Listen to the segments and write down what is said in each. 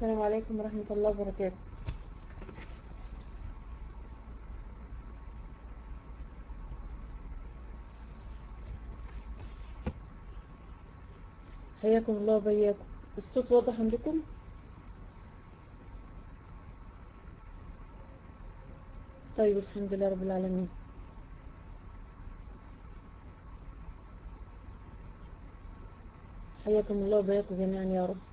السلام عليكم ورحمة الله وبركاته حياكم الله وبياكم الصوت واضح عندكم طيب الحمد لله رب العالمين حياكم الله وبياكم جميعا يا رب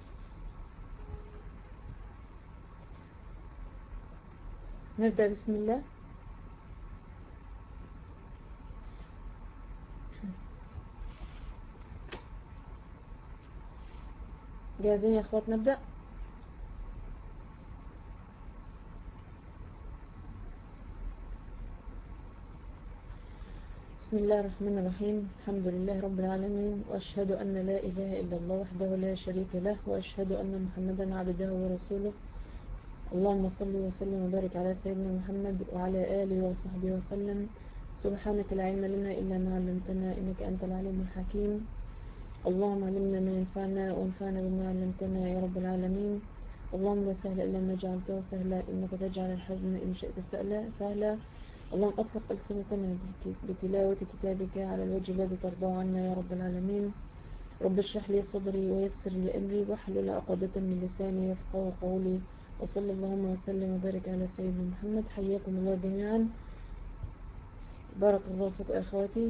نبدأ بسم الله جاهزين يا اخوات نبدأ بسم الله الرحمن الرحيم الحمد لله رب العالمين وأشهد أن لا إله إلا الله وحده لا شريك له وأشهد أن محمدا عبده ورسوله اللهم صل وسلم وبارك على سيدنا محمد وعلى آله وصحبه وسلم سبحانك لا علم لنا إلا ما علمتنا إنك أنت العليم الحكيم اللهم علمنا ما ينفعنا وانفعنا بما علمتنا يا رب العالمين اللهم لا سهل إلا ما جعلته سهلا إنك تجعل الحزن إن شئت سهلا سهلا اللهم أطلق ألسنتنا بتلاوة كتابك على الوجه الذي ترضى عنا يا رب العالمين رب اشرح لي صدري ويسر لي أمري واحلل عقدة من لساني يفقه قولي وصلى اللهم وسلم وبارك على سيدنا محمد حياكم الله جميعا بارك الله فيكم أخواتي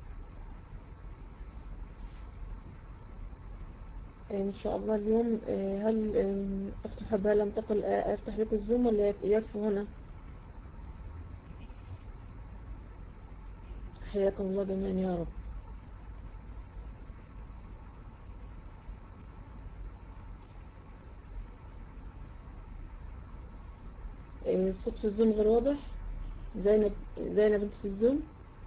إن شاء الله اليوم هل أخت حبها لم تقل أفتح لكم الزوم ولا يكفي هنا حياكم الله جميعا يا رب الصوت في الزوم غير واضح زينب زينب انت في الزوم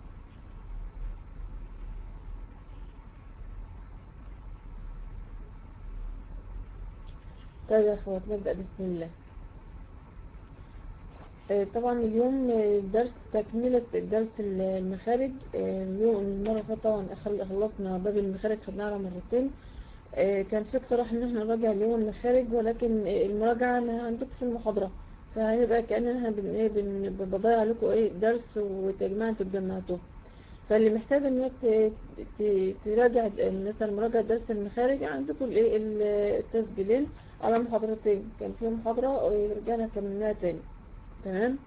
طيب يا اخوات نبدأ بسم الله طبعا اليوم درس تكملة درس المخارج اليوم المرة فاتت طبعا خلصنا باب المخارج خدناه على مرتين كان في اقتراح ان احنا نراجع اليوم المخارج ولكن المراجعة عندكم في المحاضرة فهيبقى كأن احنا بضيع لكم ايه درس وتجمع انتوا جمعتوه فاللي محتاج انك تراجع مثلا مراجعة درس المخارج عندكم الايه التسجيلين على محاضرتين كان في محاضرة رجعنا كملناها تاني تمام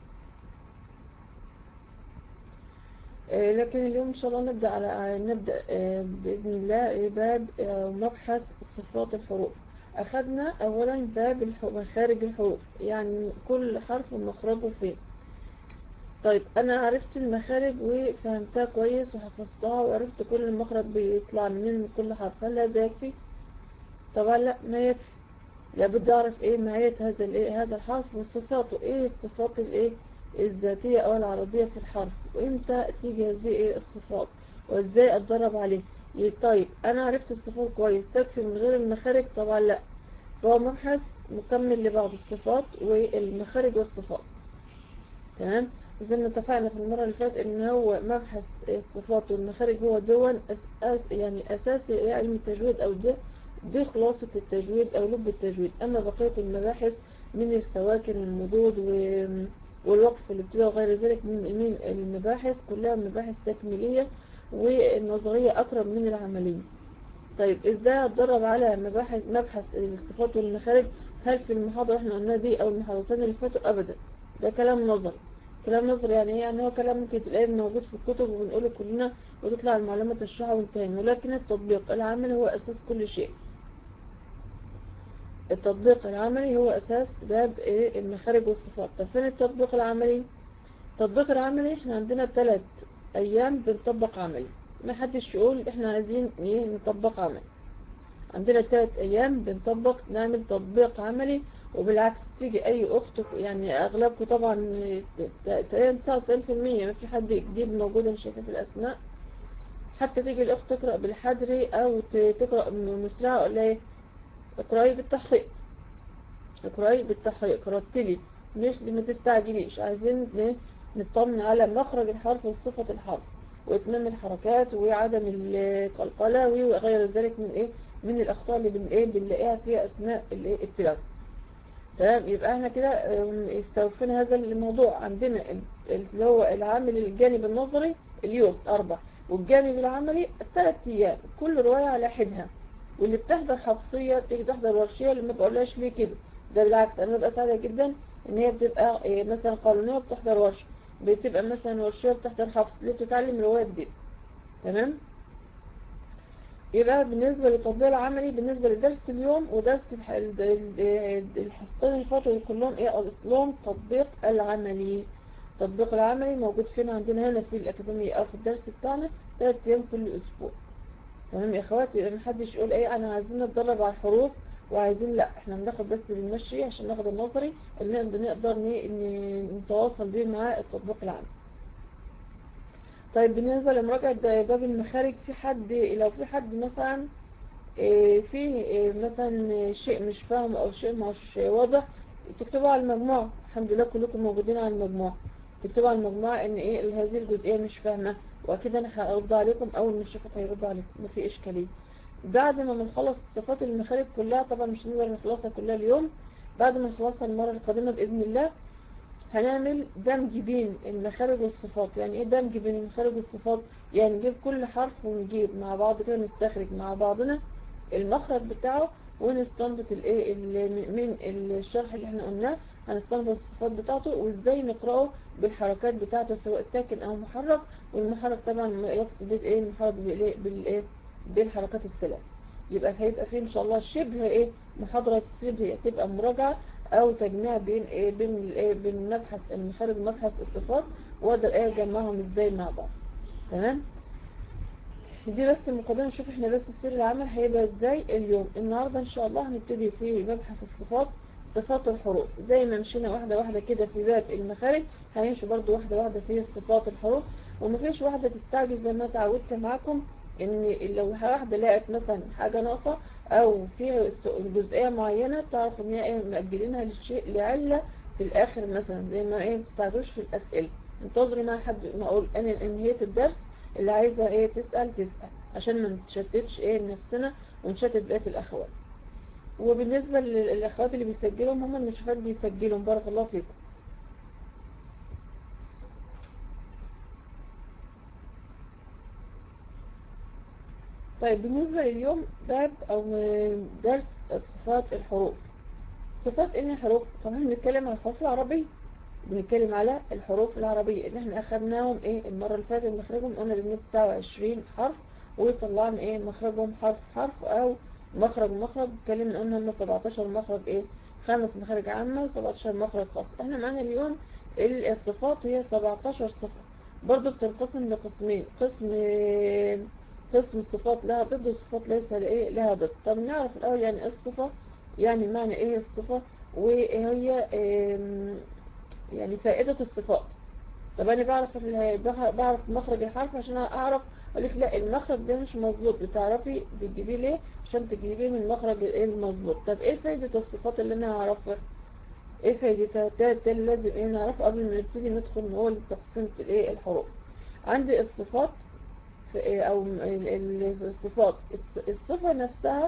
آه لكن اليوم ان شاء الله نبدأ على نبدأ آه بإذن الله باب آه مبحث صفات الحروف أخذنا أولا باب مخارج الحروف يعني كل حرف ومخرجه فين طيب أنا عرفت المخارج وفهمتها كويس وحفظتها وعرفت كل المخرج بيطلع منين من كل حرف هل هذا يكفي؟ طبعا لا ما يكفي لابد اعرف ايه ماهية هذا الايه هذا الحرف وصفاته ايه الصفات الايه الذاتية او العرضية في الحرف وامتى تيجي هذه ايه الصفات وازاي اتدرب عليه طيب انا عرفت الصفات كويس تكفي من غير المخارج طبعا لا فهو مبحث مكمل لبعض الصفات والمخارج والصفات تمام زي ما اتفقنا في المرة اللي فاتت ان هو مبحث الصفات والمخارج هو دون أس يعني اساسي علم التجويد او ده دي خلاصة التجويد أو لب التجويد أما بقية المباحث من السواكن والمدود والوقف الابتداء وغير ذلك من المباحث كلها مباحث تكميلية والنظرية أقرب من العملية طيب إزاي أتدرب على مباحث مبحث الصفات والمخارج هل في المحاضرة احنا قلنا دي أو المحاضرتين اللي فاتوا أبدا ده كلام نظري كلام نظري يعني ايه يعني هو كلام ممكن تلاقيه موجود في الكتب وبنقوله كلنا وتطلع المعلومات تشرحها وانتهينا ولكن التطبيق العملي هو أساس كل شيء التطبيق العملي هو أساس باب إيه المخارج والصفات طب فين التطبيق العملي التطبيق العملي احنا عندنا ثلاث أيام بنطبق عملي ما حدش يقول احنا عايزين ايه نطبق عملي عندنا ثلاث أيام بنطبق نعمل تطبيق عملي وبالعكس تيجي أي أخت يعني أغلبكم طبعا 99% ما في حد جديد موجود أنا شايفاه في الأسماء حتى تيجي الأخت تقرأ بالحدري أو تقرأ من مسرعة ولا ايه اقرأي بالتحقيق اقرأي بالتحقيق رتلي مش ما تستعجليش عايزين نطمن على مخرج الحرف وصفة الحرف واتمام الحركات وعدم القلقلة وغير ذلك من ايه من الاخطاء اللي بن ايه بنلاقيها في اثناء الايه التلاوة تمام يبقى احنا كده ام، استوفينا هذا الموضوع عندنا ال- اللي هو العامل الجانب النظري اليوم أربع والجانب العملي ثلاث أيام كل رواية على حدها واللي بتحضر حفصية تيجي تحضر ورشية اللي ما بقولهاش ليه كده ده بالعكس أنا ببقى سعيدة جدا إن هي بتبقى إيه، مثلا قانونية بتحضر ورشة بتبقى مثلا ورشية بتحضر حفص اللي بتتعلم رواية جديدة تمام يبقى بالنسبة للتطبيق العملي بالنسبة لدرس اليوم ودرس الح- ال- ال- الحصتين اللي فاتوا كلهم ايه اصلهم تطبيق العملي التطبيق العملي موجود فين عندنا هنا في الأكاديمية أو في الدرس بتاعنا ثلاث أيام كل أسبوع تمام يا أخواتي يبقى محدش يقول ايه أنا عايزين نتدرب على الحروف وعايزين لا احنا بناخد بس بالمشي عشان ناخد النظري اللي نقدر نقدر ن- ن- نتواصل بيه مع التطبيق العملي طيب بالنسبة لمراجعة باب المخارج في حد لو في حد مثلا إيه، في إيه، مثلا شيء مش فاهم او شيء مش واضح تكتبوا على المجموعة الحمد لله كلكم موجودين على المجموعة تكتبوا على المجموعة ان ايه هذه الجزئية مش فاهمة واكيد انا هرد عليكم اول ما الشفت هيرد عليكم ما في اشكالية بعد ما بنخلص صفات المخارج كلها طبعا مش هنقدر نخلصها كلها اليوم بعد ما نخلصها المرة القادمة بإذن الله هنعمل دمج بين المخارج والصفات يعني ايه دمج بين المخارج والصفات يعني نجيب كل حرف ونجيب مع بعض كده نستخرج مع بعضنا المخرج بتاعه ونستنبط الايه ال- من الشرح اللي احنا قلناه هنستنبط الصفات بتاعته وازاي نقراه بالحركات بتاعته سواء ساكن او محرك والمحرك طبعا يقصد بالايه المحرك بالايه بالايه بالحركات الثلاث يبقى هيبقى فيه ان شاء الله شبه ايه محاضرة شبه تبقى مراجعة او تجميع بين ايه بين الايه بين مبحث المخارج ومبحث الصفات واقدر ايه اجمعهم ازاي مع بعض تمام دي بس المقدمة نشوف احنا بس السر العمل هيبقى ازاي اليوم النهاردة ان شاء الله هنبتدي في مبحث الصفات صفات الحروف زي ما مشينا واحدة واحدة كده في باب المخارج هنمشي برضو واحدة واحدة في صفات الحروف ومفيش واحدة تستعجل زي ما تعودت معاكم ان لو واحدة لقت مثلا حاجة ناقصة او في جزئية معينة تعرف ان هي ايه مأجلينها للشيء لعلة في الاخر مثلا زي ما ايه متستعجلوش في الاسئلة انتظروا ما حد ما اقول انا انهيت الدرس اللي عايزة ايه تسأل تسأل عشان ما نتشتتش ايه نفسنا ونشتت بقية الاخوات وبالنسبة للاخوات اللي بيسجلهم هم المشرفات بيسجلهم بارك الله فيكم طيب بالنسبة لليوم باب او درس صفات الحروف صفات ان الحروف طبعا بنتكلم عن الحروف العربية بنتكلم على الحروف العربية اللي احنا اخدناهم ايه المرة اللي فاتت مخرجهم قلنا ل 129 حرف وطلعنا ايه مخرجهم حرف حرف او مخرج مخرج اتكلمنا قلنا هم 17 مخرج ايه خمس مخارج عامة و17 مخرج خاص احنا معانا اليوم الصفات هي 17 صفة برضو بتنقسم لقسمين قسم قسم الصفات لها ضد والصفات ليس لإيه لها ضد طب نعرف الأول يعني ايه الصفة يعني معنى ايه الصفة وهي يعني فائدة الصفات طب انا بعرف بعرف مخرج الحرف عشان اعرف اقول لك لا المخرج ده مش مظبوط بتعرفي بتجيبيه ليه عشان تجيبيه من المخرج المظبوط طب ايه فايدة الصفات اللي انا هعرفها ايه فايدتها ده, ده لازم ايه نعرف قبل ما نبتدي ندخل نقول تقسيمة الايه الحروف عندي الصفات او الصفات الصفة نفسها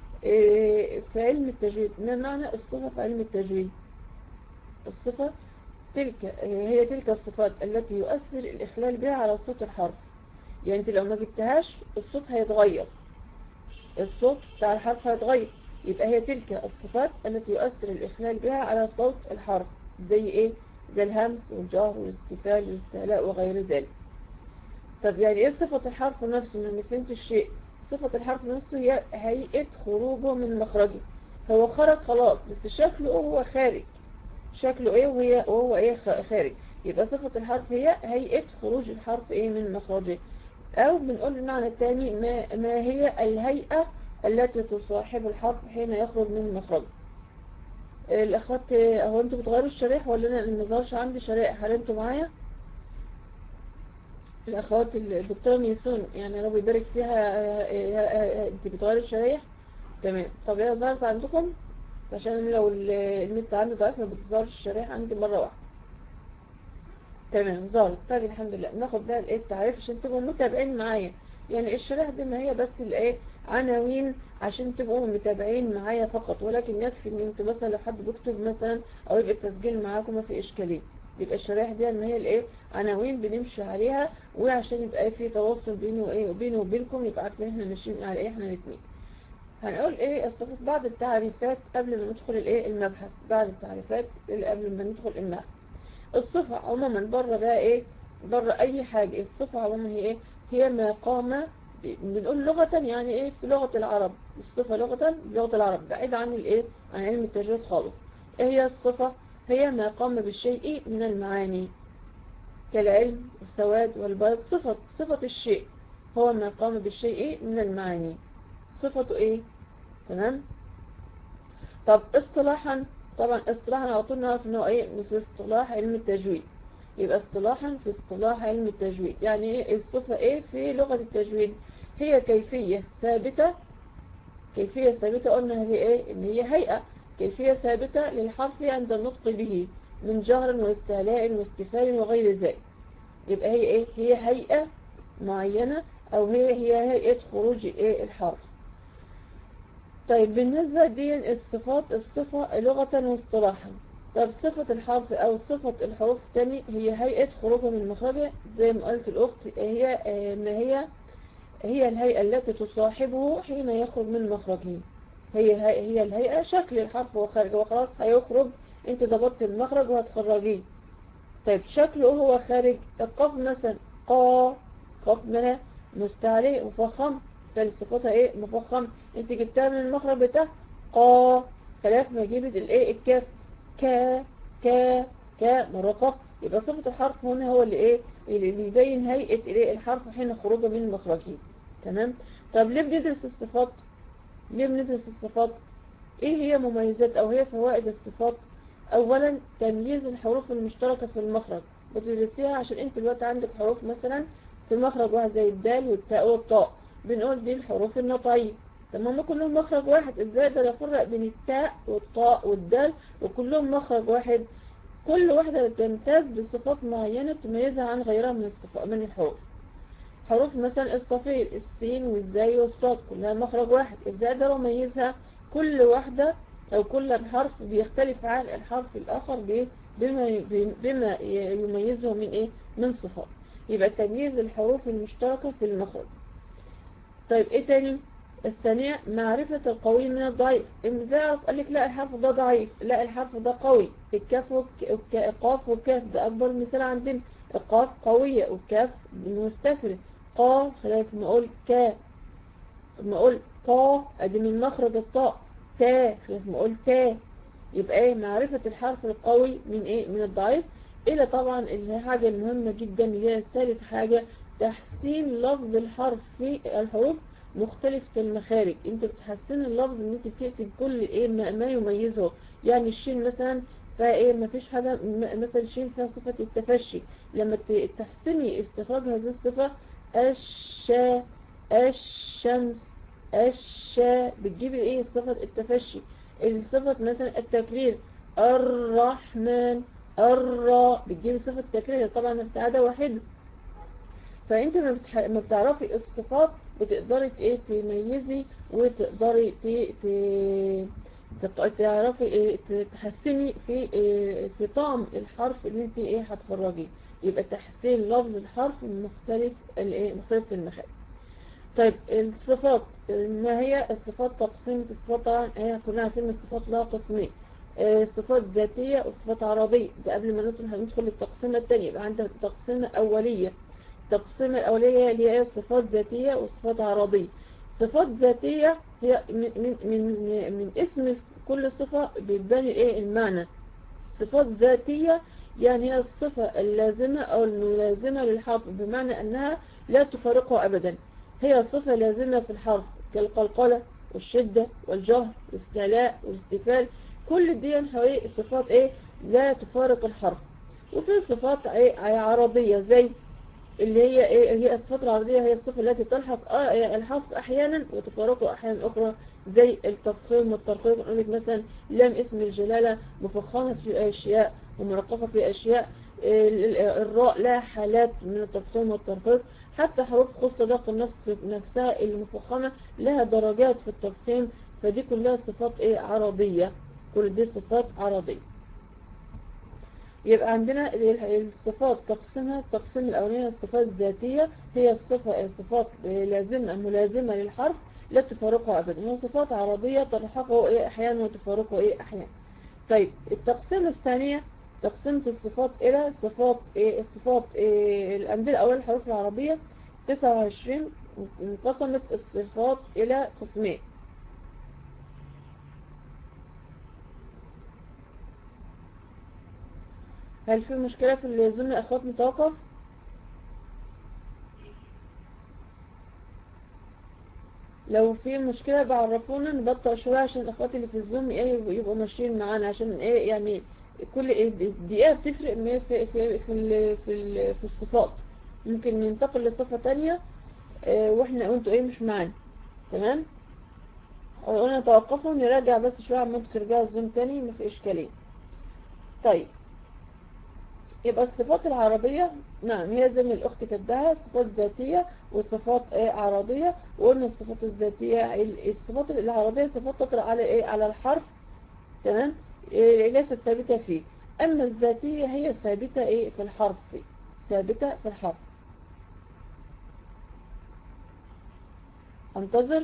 في علم التجويد ما معنى الصفة في علم التجويد الصفة تلك هي تلك الصفات التي يؤثر الإخلال بها على صوت الحرف يعني انت لو ما جبتهاش الصوت هيتغير الصوت بتاع الحرف هيتغير يبقى هي تلك الصفات التي يؤثر الإخلال بها على صوت الحرف زي ايه زي الهمس والجهر والاستفال والاستهلاء وغير ذلك طب يعني ايه صفة الحرف نفسه ما فهمت الشيء صفة الحرف نفسه هي هيئة خروجه من مخرجه هو خرج خلاص بس شكله هو خارج شكله ايه وهي وهو ايه خارج يبقى صفة الحرف هي هيئة خروج الحرف ايه من مخرجه او بنقول المعنى الثاني ما, ما هي الهيئة التي تصاحب الحرف حين يخرج من مخرجه الاخوات هو انتوا بتغيروا الشريح ولا انا اللي مظهرش عندي شرائح هل انتوا معايا الاخوات الدكتورة ميسون يعني رب يبارك فيها انت بتغيري الشرايح تمام طب هي ظهرت عندكم عشان لو النت عندي ضعيف ما بتظهرش الشرايح عندي مرة واحدة تمام ظهرت طيب الحمد لله ناخد بقى الايه التعريف عشان تبقوا متابعين معايا يعني الشرائح دي ما هي بس الايه عناوين عشان تبقوا متابعين معايا فقط ولكن يكفي ان انتوا مثلا لو حد بيكتب مثلا او يبقى التسجيل معاكم ما في اشكاليه يبقى الشرائح دي ان هي الايه عناوين بنمشي عليها وعشان يبقى في تواصل بيني وايه وبيني وبينكم يبقى عارفين احنا ماشيين على ايه احنا الاثنين هنقول ايه الصفات بعد التعريفات قبل ما ندخل الايه المبحث بعد التعريفات اللي قبل ما ندخل المبحث الصفة عموما بره بقى ايه بره اي حاجة الصفة عموما هي ايه هي ما قام بنقول لغة يعني ايه في لغة العرب الصفة لغة بلغة العرب بعيد عن الايه عن علم التجويد خالص ايه هي الصفة هي ما قام بالشيء من المعاني كالعلم والسواد والبيض صفة صفة الشيء هو ما قام بالشيء من المعاني صفته ايه تمام طب اصطلاحا طبعا اصطلاحا على طول نعرف انه ايه في اصطلاح علم التجويد يبقى اصطلاحا في اصطلاح علم التجويد يعني ايه الصفة ايه في لغة التجويد هي كيفية ثابتة كيفية ثابتة قلنا هي ايه ان هي هيئة كيفية ثابتة للحرف عند النطق به من جهر واستعلاء واستفال وغير ذلك يبقى هي ايه هي هيئة معينة او هي هي هيئة خروج ايه الحرف طيب بالنسبة دي الصفات الصفة لغة واصطلاحا طب صفة الحرف او صفة الحروف الثاني هي هيئة خروجها من مخرجه زي ما قلت الاخت هي ان هي هي الهيئة التي تصاحبه حين يخرج من مخرجه هي هي الهيئة شكل الحرف وخارج وخلاص هيخرج انت ضبطت المخرج وهتخرجيه طيب شكله هو خارج القاف مثلا قا قاف منها مستعلي مفخم فالصفاتها ايه مفخم انت جبتها من المخرج بتاع قا خلاف ما جيبت الايه الكاف كا كا كا مرة قاف يبقى صفة الحرف هنا هو اللي ايه اللي بيبين هيئة الايه الحرف حين خروجه من مخرجه تمام طب ليه بندرس الصفات ليه بندرس الصفات ايه هي مميزات او هي فوائد الصفات اولا تمييز الحروف المشتركة في المخرج بتدرسيها عشان انت دلوقتي عندك حروف مثلا في مخرج واحد زي الدال والتاء والطاء بنقول دي الحروف النطعية تمام كلهم مخرج واحد ازاي اقدر افرق بين التاء والطاء والدال وكلهم مخرج واحد كل واحدة تمتاز بصفات معينة تميزها عن غيرها من الصفات من الحروف حروف مثلا الصفير السين والزاي والصاد كلها مخرج واحد ازاي اقدر اميزها كل واحدة او كل حرف بيختلف عن الحرف الاخر بما بما يميزه من ايه من صفات يبقى تمييز الحروف المشتركة في المخرج طيب ايه تاني الثانية معرفة القوي من الضعيف ازاي اعرف قال لك لا الحرف ده ضعيف لا الحرف ده قوي الكاف والقاف والكاف ده اكبر مثال عندنا القاف قوية والكاف مستفرة قا خلاف ما اقول كا ما اقول قا ادي من مخرج الطاء تا خلاف ما اقول تا يبقى ايه معرفة الحرف القوي من ايه من الضعيف الى طبعا الحاجة المهمة جدا اللي هي ثالث حاجة تحسين لفظ الحرف في الحروف مختلفة المخارج انت بتحسن اللفظ ان انت بتكتب كل ايه ما يميزه يعني الشين مثلا فايه ما فيش حاجة مثلا الشين فيها صفة التفشي لما تحسني استخراج هذه الصفة الشا الشمس الشا بتجيب ايه صفة التفشي الصفة مثلا التكرير الرحمن الراء بتجيب صفة التكرير طبعا ابتعادة واحدة فانت ما, بتح... ما بتعرفي الصفات بتقدري ايه تميزي وتقدري ت... ت... تعرفي ايه تحسني في إيه في طعم الحرف اللي انت ايه هتخرجيه يبقى تحسين لفظ الحرف مختلف الايه مختلف المخارج طيب الصفات ما هي الصفات تقسيم الصفات طبعا هي كلنا عارفين الصفات لها قسمين صفات ذاتية وصفات عرضية ده قبل ما ندخل هندخل التقسيمة الثانية يبقى عندنا تقسيمة أولية التقسيمة الأولية اللي هي صفات ذاتية وصفات عرضية صفات ذاتية هي من, من, من, من اسم كل صفة بيبان ايه المعنى صفات ذاتية يعني هي الصفة اللازمة أو الملازمة للحرف بمعنى أنها لا تفارقه أبدا هي صفة لازمة في الحرف كالقلقلة والشدة والجهر والاستعلاء والاستفال كل دي حوالي صفات ايه لا تفارق الحرف وفي صفات ايه عرضية زي اللي هي ايه هي الصفات العرضية هي الصفة التي تلحق آه الحرف احيانا وتفارقه احيانا اخرى زي التفخيم والترقيق نقول لك مثلا لام اسم الجلالة مفخمة في اشياء ومرققة في اشياء ال- ال- الراء لها حالات من التفخيم والترقيق حتى حروف خص ضغط النفس نفسها المفخمة لها درجات في التفخيم فدي كلها صفات ايه عربية كل دي صفات عربية يبقى عندنا ال- الصفات تقسيمها التقسيم الأولاني الصفات الذاتية هي الصفة الصفات لازمة ملازمة للحرف لا تفارقها أبدا وصفات عربية تلحقه إيه أحيانا وتفارقه إيه أحيانا طيب التقسيم الثانية تقسيمة الصفات إلى صفات إيه الصفات إيه الأمثلة الأولى الحروف العربية 29 انقسمت الصفات إلى قسمين هل في مشكلة في اللي يظن أخوات متوقف؟ لو في مشكلة بعرفونا نبطأ شوية عشان الأخوات اللي في الزوم إيه يبقوا ماشيين معانا عشان إيه يعني كل إيه دقيقة بتفرق في في في في, ال- في, ال- في الصفات ممكن ننتقل لصفة تانية آه، واحنا وانتوا ايه مش معانا تمام قلنا توقفوا نراجع بس شوية عمال ترجعوا الزوم تاني ما في إشكالية طيب يبقى الصفات العربية نعم هي زي ما الأخت كاتباها صفات ذاتية وصفات إيه عربية وقلنا الصفات الذاتية ال- الصفات العربية صفات تطرق على إيه على الحرف تمام إيه ليست ثابتة فيه أما الذاتية هي ثابتة إيه في الحرف ثابتة في الحرف انتظر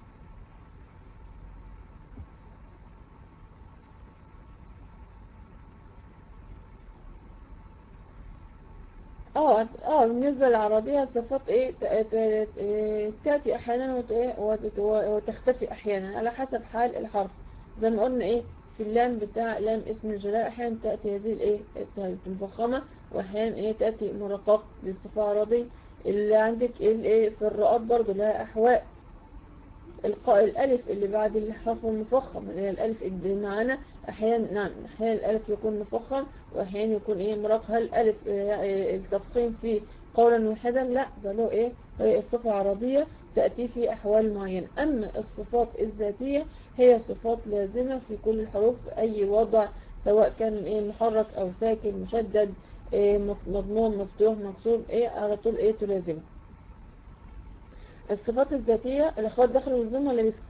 اه اه بالنسبة للعربية صفات ايه ت- ت- ت- تأتي احيانا وت- إيه وت- وتختفي احيانا على حسب حال الحرف زي ما قلنا ايه في اللام بتاع لام اسم الجلاء احيانا تأتي هذه الايه المفخمة واحيانا ايه تأتي مرقق للصفة عربية اللي عندك الايه في الرؤات برضو لها احواء القاء الألف اللي بعد الحرف المفخم اللي هي الألف اللي معانا أحيانا نعم أحيانا الألف يكون مفخم وأحيانا يكون إيه مرق هل الألف آه، التفخيم فيه قولا واحدا لا ده له إيه هي الصفة عربية تأتي في أحوال معينة أما الصفات الذاتية هي صفات لازمة في كل الحروف في أي وضع سواء كان إيه محرك أو ساكن مشدد إيه مف- مضمون مفتوح مكسور إيه على طول إيه تلازمه الصفات الذاتية الأخوات دخلوا الزوم ولا لسه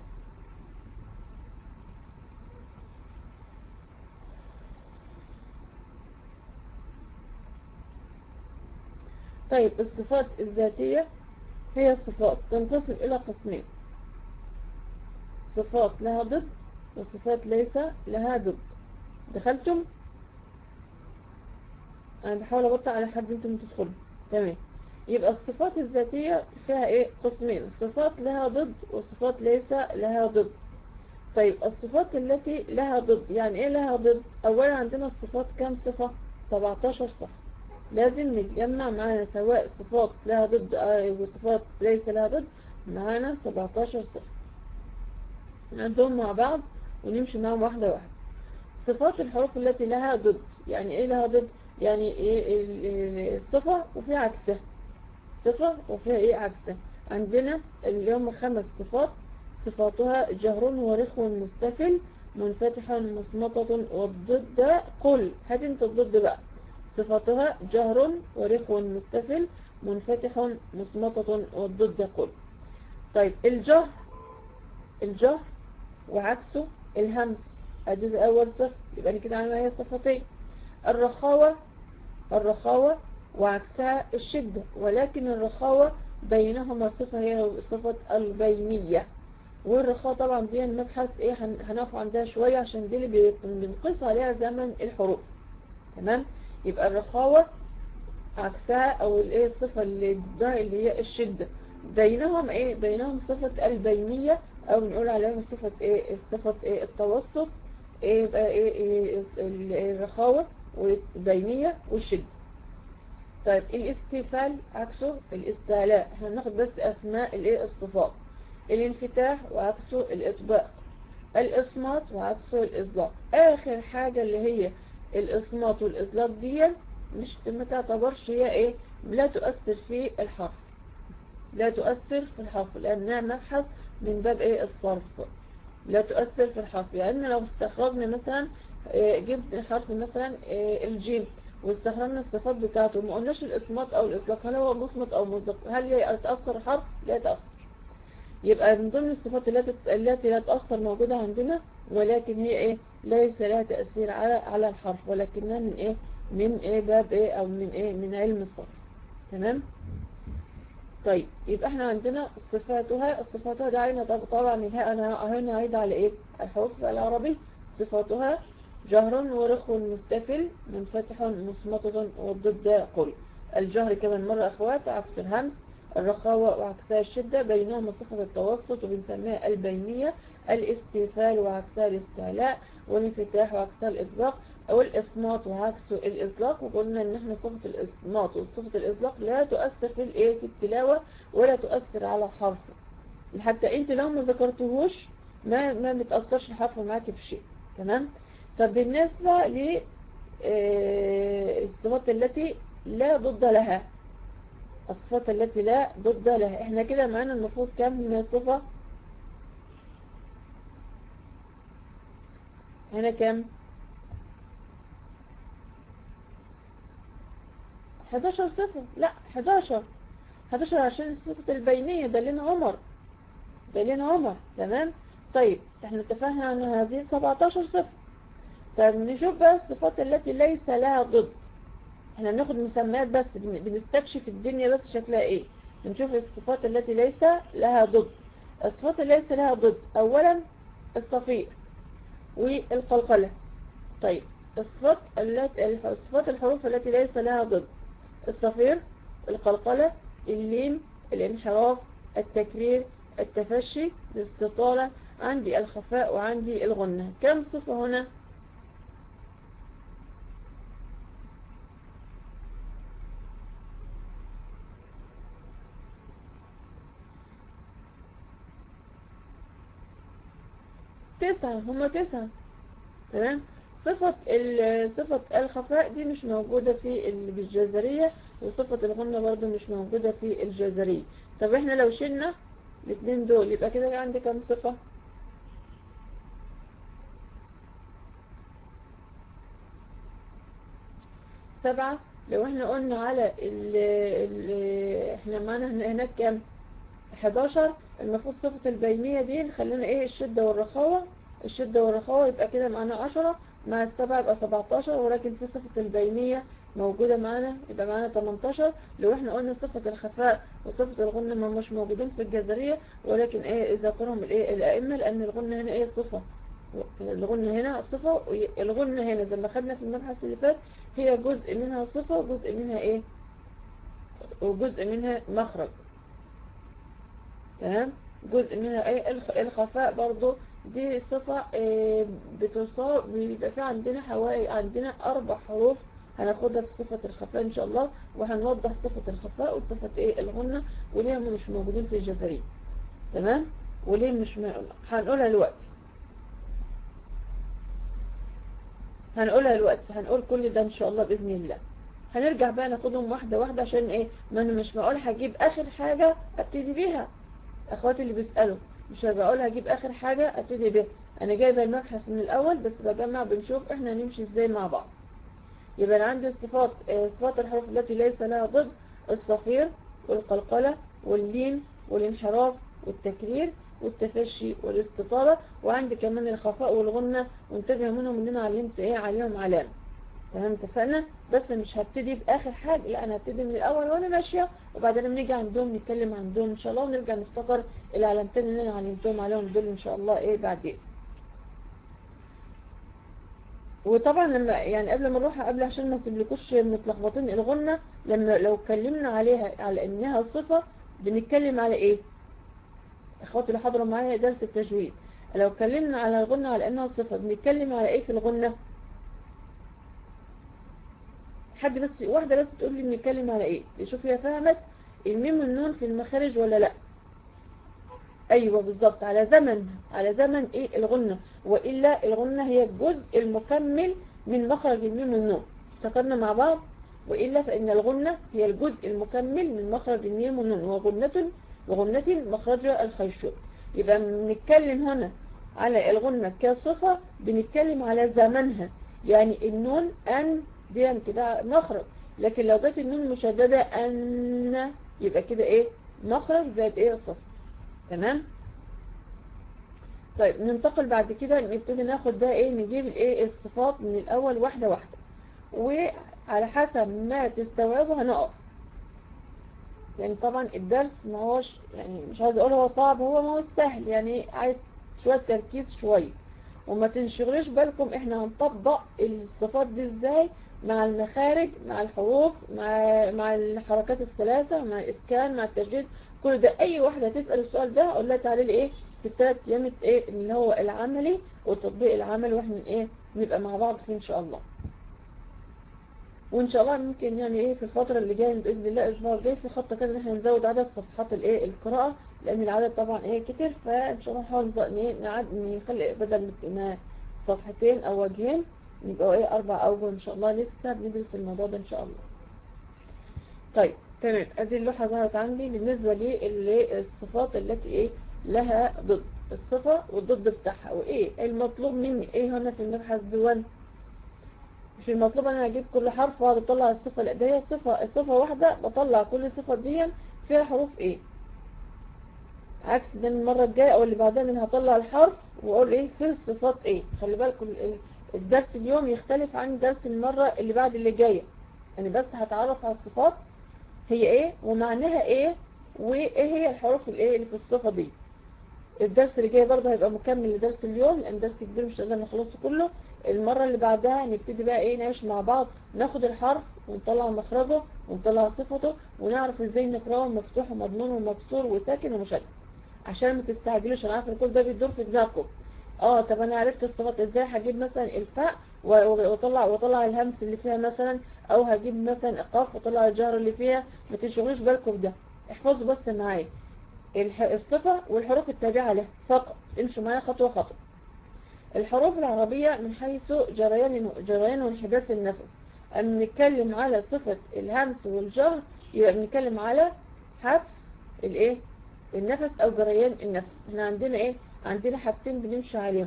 طيب الصفات الذاتية هي صفات تنقسم إلى قسمين صفات لها ضد وصفات ليس لها ضد دخلتم أنا بحاول أبطأ على حد أنتم تدخلوا تمام يبقى الصفات الذاتية فيها ايه قسمين صفات لها ضد وصفات ليس لها ضد طيب الصفات التي لها ضد يعني ايه لها ضد اولا عندنا الصفات كام صفة 17 صفة لازم نتجمع معانا سواء صفات لها ضد آه، وصفات ليس لها ضد معانا 17 صفة نعدهم مع بعض ونمشي معاهم واحدة واحدة صفات الحروف التي لها ضد يعني ايه لها ضد يعني ايه ال- ال- الصفة وفي عكسها صفة وفيها ايه عكسها عندنا اللي هم خمس صفات صفاتها جهر ورخو مستفل منفتح مصمتة والضد قل هات انت الضد بقى صفاتها جهر ورخو مستفل منفتح مصمتة والضد قل طيب الجهر الجهر وعكسه الهمس ادي اول صفة يبقى أنا كده عامله هي صفتين الرخاوة الرخاوة وعكسها الشدة ولكن الرخاوة بينهما صفة هي صفة البينية والرخاوة طبعا دي نبحث ايه هن- هنقف عندها شوية عشان دي اللي بي- بنقيس عليها زمن الحروف تمام يبقى الرخاوة عكسها او الايه الصفة اللي ضدها اللي هي الشدة بينهم ايه بينهم صفة البينية او نقول عليها صفة ايه صفة ايه التوسط ايه يبقى ايه, إيه ال- الرخاوة والبينية والشدة طيب الاستفال عكسه الاستعلاء احنا بناخد بس اسماء الايه الصفات الانفتاح وعكسه الاطباق الاصمات وعكسه الاصلاق اخر حاجة اللي هي الاصمات والاصلاق دي مش ما تعتبرش هي ايه لا تؤثر في الحرف لا تؤثر في الحرف لانها مبحث من باب ايه الصرف لا تؤثر في الحرف يعني لو استخرجنا مثلا آه، جبت حرف مثلا آه، الجيم واستخرجنا الصفات بتاعته ما قلناش الإصمات أو الإطلاق هل هو مصمت أو مصدق هل يتأثر حرف لا يتأثر يبقى من ضمن الصفات التي التي لا تأثر موجودة عندنا ولكن هي ايه ليس لها تأثير على على الحرف ولكنها من ايه من ايه باب ايه او من ايه من علم الصرف تمام طيب يبقى احنا عندنا صفاتها صفاتها دي عينة طبعا انا هنا عايد على ايه الحروف العربي صفاتها جهر ورخو مستفل منفتح مصمت والضد قل الجهر كمان مرة اخوات عكس الهمس الرخاوة وعكسها الشدة بينهما صفة التوسط وبنسميها البينية الاستيفال وعكسها الاستعلاء والانفتاح وعكسها الإطلاق أو الإصمات وعكسه الإطلاق وقلنا إن احنا صفة الإصمات وصفة الإطلاق لا تؤثر في الإيه في التلاوة ولا تؤثر على حرفه حتى أنت لو ما ذكرتهوش ما ما بتأثرش الحرف معاك في شيء تمام طب بالنسبة ل الصفات التي لا ضد لها الصفات التي لا ضد لها احنا كده معانا المفروض كم من الصفة هنا كم 11 صفة لا 11 11 عشان الصفة البينية ده لنا عمر ده لنا عمر تمام طيب احنا اتفقنا ان هذه 17 صفة طيب نشوف بقى الصفات التي ليس لها ضد احنا بناخد مسميات بس بنستكشف الدنيا بس شكلها ايه بنشوف الصفات التي ليس لها ضد الصفات اللي ليس لها ضد اولا الصفير والقلقلة طيب الصفات التي الصفات الحروف التي ليس لها ضد الصفير القلقلة الليم الانحراف التكرير التفشي الاستطالة عندي الخفاء وعندي الغنة كم صفة هنا تسعة هما تسعة تمام صفة صفة الخفاء دي مش موجودة في الجزرية وصفة الغنة برضو مش موجودة في الجزرية طب احنا لو شلنا الاثنين دول يبقى كده عندي كم صفة سبعة لو احنا قلنا على ال ال احنا معانا هناك كام 11 المفروض صفة البينية دي نخلينا ايه الشدة والرخاوة الشدة والرخاوة يبقى كده معانا 10 مع السبعة يبقى 17 ولكن في صفة البينية موجودة معانا يبقى معانا 18 لو احنا قلنا صفة الخفاء وصفة الغنة ما مش موجودين في الجزرية ولكن ايه اذا قرهم الايه الائمة لان الغنة هنا ايه صفة الغنة هنا صفة الغنة هنا زي ما خدنا في المبحث اللي فات هي جزء منها صفة وجزء منها ايه وجزء منها مخرج تمام جزء منها ايه الخفاء برضو دي صفة ايه بتصاب بيبقى في عندنا حوالي عندنا اربع حروف هناخدها في صفة الخفاء ان شاء الله وهنوضح صفة الخفاء وصفة ايه الغنة وليه هم مش موجودين في الجزرية تمام وليه مش م... هنقولها دلوقتي هنقولها دلوقتي هنقول كل ده ان شاء الله باذن الله هنرجع بقى ناخدهم واحدة واحدة عشان ايه ما انا مش بقول هجيب اخر حاجة ابتدي بيها اخواتي اللي بيسألوا مش بقول هجيب اخر حاجة ابتدي بيها انا جايبه المبحث من الاول بس بجمع بنشوف احنا نمشي ازاي مع بعض يبقى انا عندي صفات صفات الحروف التي ليس لها ضد الصفير والقلقلة واللين والانحراف والتكرير والتفشي والاستطالة وعندي كمان الخفاء والغنة وانتبه منهم ان انا علمت ايه عليهم علامة تمام اتفقنا بس مش هبتدي باخر حاجة لا انا هبتدي من الاول وانا ماشية وبعدين بنيجي عندهم نتكلم عندهم ان شاء الله ونرجع نفتكر العلامتين اللي انا علمتهم عليهم دول ان شاء الله ايه بعدين وطبعا لما يعني قبل ما نروح قبل عشان ما اسيبلكوش متلخبطين الغنة لما لو اتكلمنا عليها على انها صفة بنتكلم على ايه اخواتي اللي حضروا معايا درس التجويد لو اتكلمنا على الغنة على انها صفة بنتكلم على ايه في الغنة حد بس واحدة بس تقول لي بنتكلم على ايه شوف هي فهمت الميم والنون في المخارج ولا لا ايوه بالظبط على زمن على زمن ايه الغنة والا الغنة هي الجزء المكمل من مخرج الميم والنون افتكرنا مع بعض والا فان الغنة هي الجزء المكمل من مخرج الميم والنون وغنة وغنة مخرجها الخيشوم يبقى بنتكلم هنا على الغنة كصفة بنتكلم على زمنها يعني النون أن دي كده مخرج لكن لو جت النون مشددة أن يبقى كده إيه مخرج زائد إيه الصفر تمام طيب ننتقل بعد كده نبتدي ناخد بقى إيه نجيب الإيه الصفات من الأول واحدة واحدة وعلى حسب ما تستوعبه هنقف يعني طبعا الدرس ما هوش يعني مش عايز اقول هو صعب هو ما هو سهل يعني عايز شوية تركيز شوية وما تنشغلوش بالكم احنا هنطبق الصفات دي ازاي مع المخارج مع الحروف مع مع الحركات الثلاثة مع الاسكان مع التشديد كل ده اي واحدة تسأل السؤال ده اقول لها تعالي لي ايه في الثلاث ايام ايه اللي هو العملي والتطبيق العملي واحنا ايه نبقى مع بعض فيه ان شاء الله وان شاء الله ممكن يعني ايه في الفترة اللي جاية باذن الله الاسبوع الجاي في خطة كده ان احنا نزود عدد صفحات الايه القراءة لان العدد طبعا ايه كتير فان شاء الله نحاول نعد نخلي بدل ما صفحتين او وجهين يبقوا ايه اربع اوجه ان شاء الله لسه بندرس الموضوع ده ان شاء الله طيب تمام ادي اللوحة ظهرت عندي بالنسبة لي الصفات التي ايه لها ضد الصفة والضد بتاعها وايه المطلوب مني ايه هنا في المبحث دون مش المطلوب انا اجيب كل حرف واقعد اطلع الصفة الايدية صفة صفة واحدة بطلع كل صفة دي فيها حروف ايه عكس ده المرة الجاية او اللي بعدها انا هطلع الحرف واقول ايه فيه الصفات ايه خلي بالكم الدرس اليوم يختلف عن درس المرة اللي بعد اللي جاية انا بس هتعرف على الصفات هي ايه ومعناها ايه وايه هي الحروف الايه اللي في الصفة دي الدرس اللي جاي برضه هيبقى مكمل لدرس اليوم لان درس كبير مش هنقدر نخلصه كله المرة اللي بعدها نبتدي بقى ايه نعيش مع بعض ناخد الحرف ونطلع مخرجه ونطلع صفته ونعرف ازاي نقراه مفتوح ومضمون ومكسور وساكن ومشدد عشان ما تستعجلوش انا عارفه كل ده بيدور في دماغكم اه طب انا عرفت الصفات ازاي هجيب مثلا الفاء واطلع واطلع الهمس اللي فيها مثلا او هجيب مثلا القاف واطلع الجهر اللي فيها ما تشغلوش بالكم ده احفظوا بس معايا الصفة والحروف التابعة لها فقط امشوا معايا خطوة خطوة الحروف العربية من حيث جريان جريان وانحباس النفس أما نتكلم على صفة الهمس والجهر يبقى بنتكلم على حبس الايه النفس او جريان النفس احنا عندنا ايه عندنا حاجتين بنمشي عليهم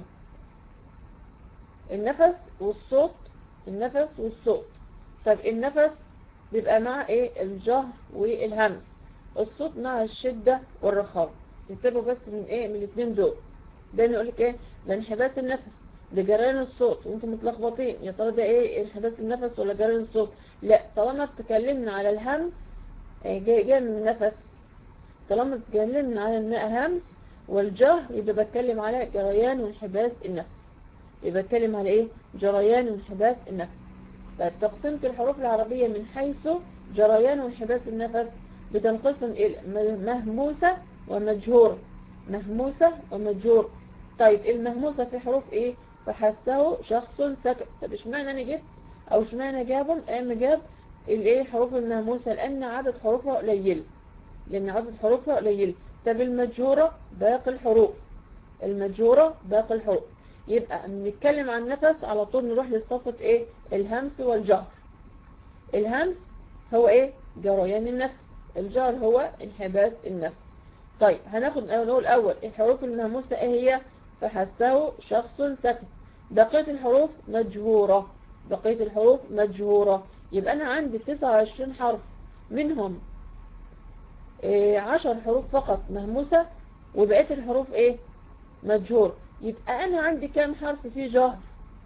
النفس والصوت النفس والصوت طب النفس بيبقى مع ايه الجهر والهمس الصوت مع الشدة والرخاوة تكتبوا بس من ايه من الاثنين دول ده نقول لك ايه ده انحباس النفس ده جريان الصوت وانتم متلخبطين يا ترى ده ايه انحباس النفس ولا جريان الصوت لا طالما اتكلمنا على الهمس جاي, جاي من النفس طالما اتكلمنا على الهمس والجهر يبقى بتكلم على جريان وانحباس النفس يبقى بتكلم على ايه جريان وانحباس النفس طيب تقسيمة الحروف العربية من حيث جريان وانحباس النفس بتنقسم إلى مهموسة ومجهورة مهموسة ومجهورة طيب المهموسة في حروف ايه فحسه شخص سكت طب اشمعنى انا جبت او اشمعنى جابهم قام جاب الايه حروف المهموسة لان عدد حروفها قليل لان عدد حروفها قليل طب المجهورة باقي الحروف المجهورة باقي الحروف يبقى نتكلم عن نفس على طول نروح لصفة ايه الهمس والجهر الهمس هو ايه جريان النفس الجهر هو انحباس النفس طيب هناخد نقول الاول الحروف المهموسة ايه هي فحسه شخص سكت بقية الحروف مجهورة بقية الحروف مجهورة يبقى انا عندي 29 حرف منهم إيه 10 حروف فقط مهموسة وبقية الحروف ايه مجهور يبقى انا عندي كام حرف فيه جهر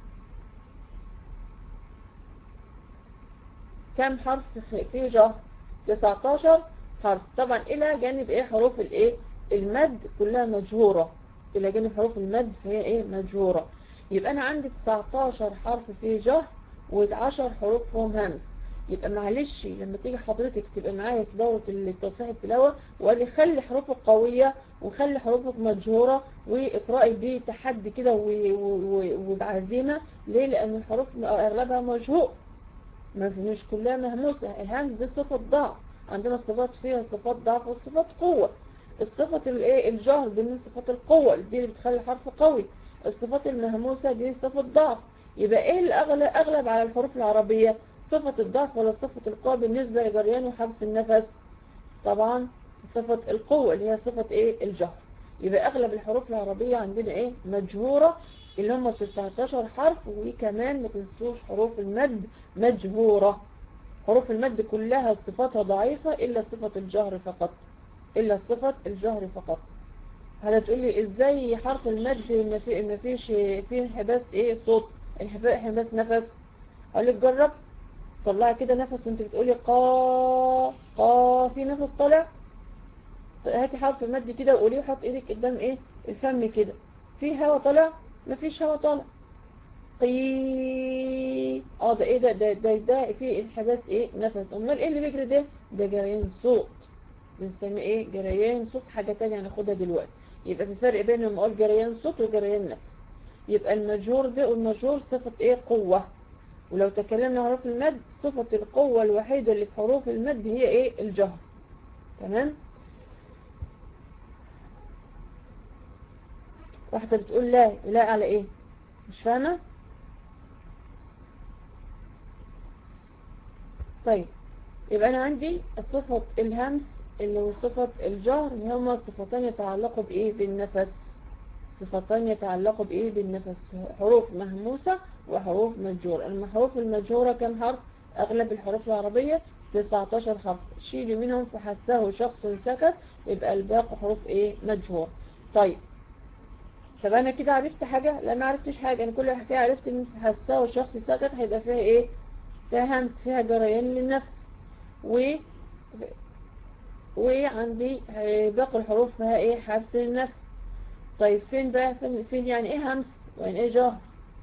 كام حرف فيه جهر 19 حرف طبعا الى جانب ايه حروف الايه المد كلها مجهورة الى جانب حروف المد فهي ايه مجهورة يبقى انا عندي 19 حرف فيه جهر و10 حروف فيهم همس يبقى معلش لما تيجي حضرتك تبقى معايا في دورة التصحيح التلاوة وقال لي خلي حروفك قوية وخلي حروفك مجهورة واقرأي بتحدي كده وبعزيمة ليه لان الحروف اغلبها مجهور مش كلها مهموسة الهمس دي صفة ضعف عندنا صفات فيها صفات ضعف وصفات قوة الصفة الايه الجهر دي من صفات القوة دي اللي بتخلي الحرف قوي الصفات المهموسة دي صفة ضعف يبقى ايه الاغلب اغلب على الحروف العربية صفة الضعف ولا صفة القوة بالنسبة لجريان وحبس النفس طبعا صفة القوة اللي هي صفة ايه الجهر يبقى اغلب الحروف العربية عندنا ايه مجهورة اللي هم 19 حرف وكمان ما تنسوش حروف المد مجهورة حروف المد كلها صفاتها ضعيفة إلا صفة الجهر فقط إلا صفة الجهر فقط هتقول لي ازاي حرف المد ما في ما فيش فيه انحباس ايه صوت انحباس نفس اقول لك جرب طلعي كده نفس وانت بتقولي قا قا في نفس طالع هاتي حرف مد كده وقوليه وحط ايدك قدام ايه الفم كده في هوا طالع مفيش هوا طالع قي اه ده ايه ده ده ده, ده في انحباس ايه نفس امال ايه اللي بيجري ده ده جريان صوت بنسميه ايه جريان صوت حاجة تانية هناخدها دلوقتي يبقى في فرق بين لما اقول جريان صوت وجريان نفس يبقى المجهور ده والمجهور صفة ايه قوة ولو تكلمنا حروف المد صفة القوة الوحيدة اللي في حروف المد هي ايه الجهر تمام واحدة بتقول لا لا على ايه مش فاهمة طيب يبقى انا عندي صفة الهمس اللي هو صفة الجهر هما صفتان يتعلقوا بايه بالنفس صفتان يتعلقوا بايه بالنفس حروف مهموسة وحروف مجهورة الحروف المجهورة كم حرف اغلب الحروف العربية 19 حرف شيلي منهم فحسه شخص سكت يبقى الباقي حروف ايه مجهور طيب طب انا كده عرفت حاجة لا ما عرفتش حاجة انا كل حكاية عرفت ان حسه شخص سكت هيبقى فيها ايه فيها همس فيها جريان للنفس و وعندي باقي الحروف فيها ايه حبس للنفس طيب فين بقى فين, فين يعني ايه همس ويعني ايه جهر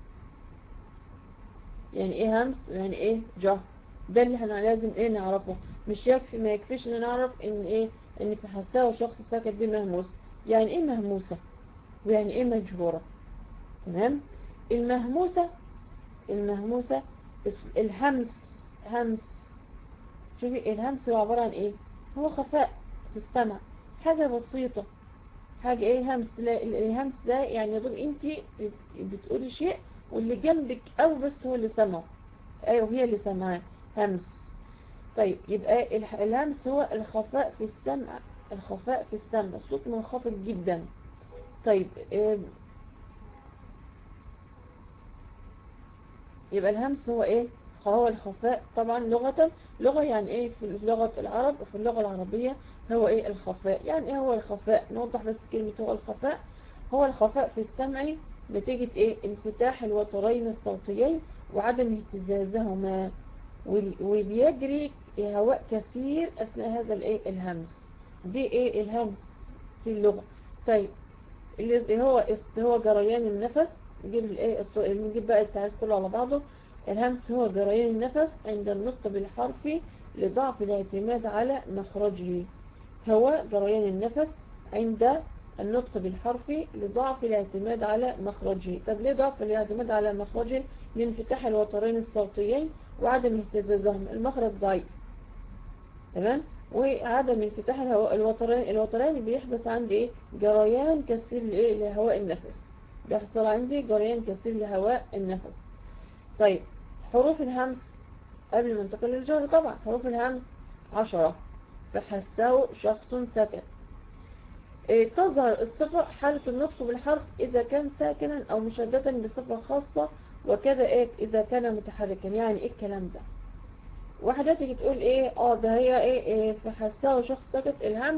يعني ايه همس ويعني ايه جهر ده اللي احنا لازم ايه نعرفه مش يكفي ما يكفيش ان نعرف ان ايه ان في حساه شخص ساكت دي مهموس يعني ايه مهموسة ويعني ايه مجهورة تمام المهموسة المهموسة الهمس همس شوفي الهمس هو عبارة عن ايه هو خفاء في السمع حاجة بسيطة حاجة ايه همس لا الهمس ده يعني يقول انت بتقولي شيء واللي جنبك او بس هو اللي سمعه ايوه هي اللي سمعاه همس طيب يبقى الهمس هو الخفاء في السمع الخفاء في السمع الصوت منخفض جدا طيب يبقى الهمس هو ايه هو الخفاء طبعا لغة لغة يعني ايه في لغة العرب وفي اللغة العربية هو ايه الخفاء يعني ايه هو الخفاء نوضح بس كلمة هو الخفاء هو الخفاء في السمع نتيجة ايه انفتاح الوترين الصوتيين وعدم اهتزازهما وبيجري هواء كثير اثناء هذا الايه الهمس دي ايه الهمس في اللغة طيب اللي هو هو جريان النفس نجيب الايه نجيب بقى التعريف كله على بعضه الهمس هو جريان النفس عند النطق بالحرف لضعف الاعتماد على مخرجه هو جريان النفس عند النطق بالحرف لضعف الاعتماد على مخرجه طب ليه ضعف الاعتماد على مخرجه لانفتاح الوترين الصوتيين وعدم اهتزازهم المخرج ضعيف تمام وعدم انفتاح الوترين الوترين بيحدث عندي ايه جريان كثير لايه لهواء النفس بيحصل عندي جريان كثير لهواء النفس طيب حروف الهمس قبل ما ننتقل للجهر طبعا حروف الهمس عشرة فحسه شخص سكت إيه تظهر الصفة حالة النطق بالحرف إذا كان ساكنا أو مشددا بصفة خاصة وكذا إيه إذا كان متحركا يعني إيه الكلام ده واحدة تيجي تقول إيه آه ده هي إيه, إيه فحسه شخص سكت الهمس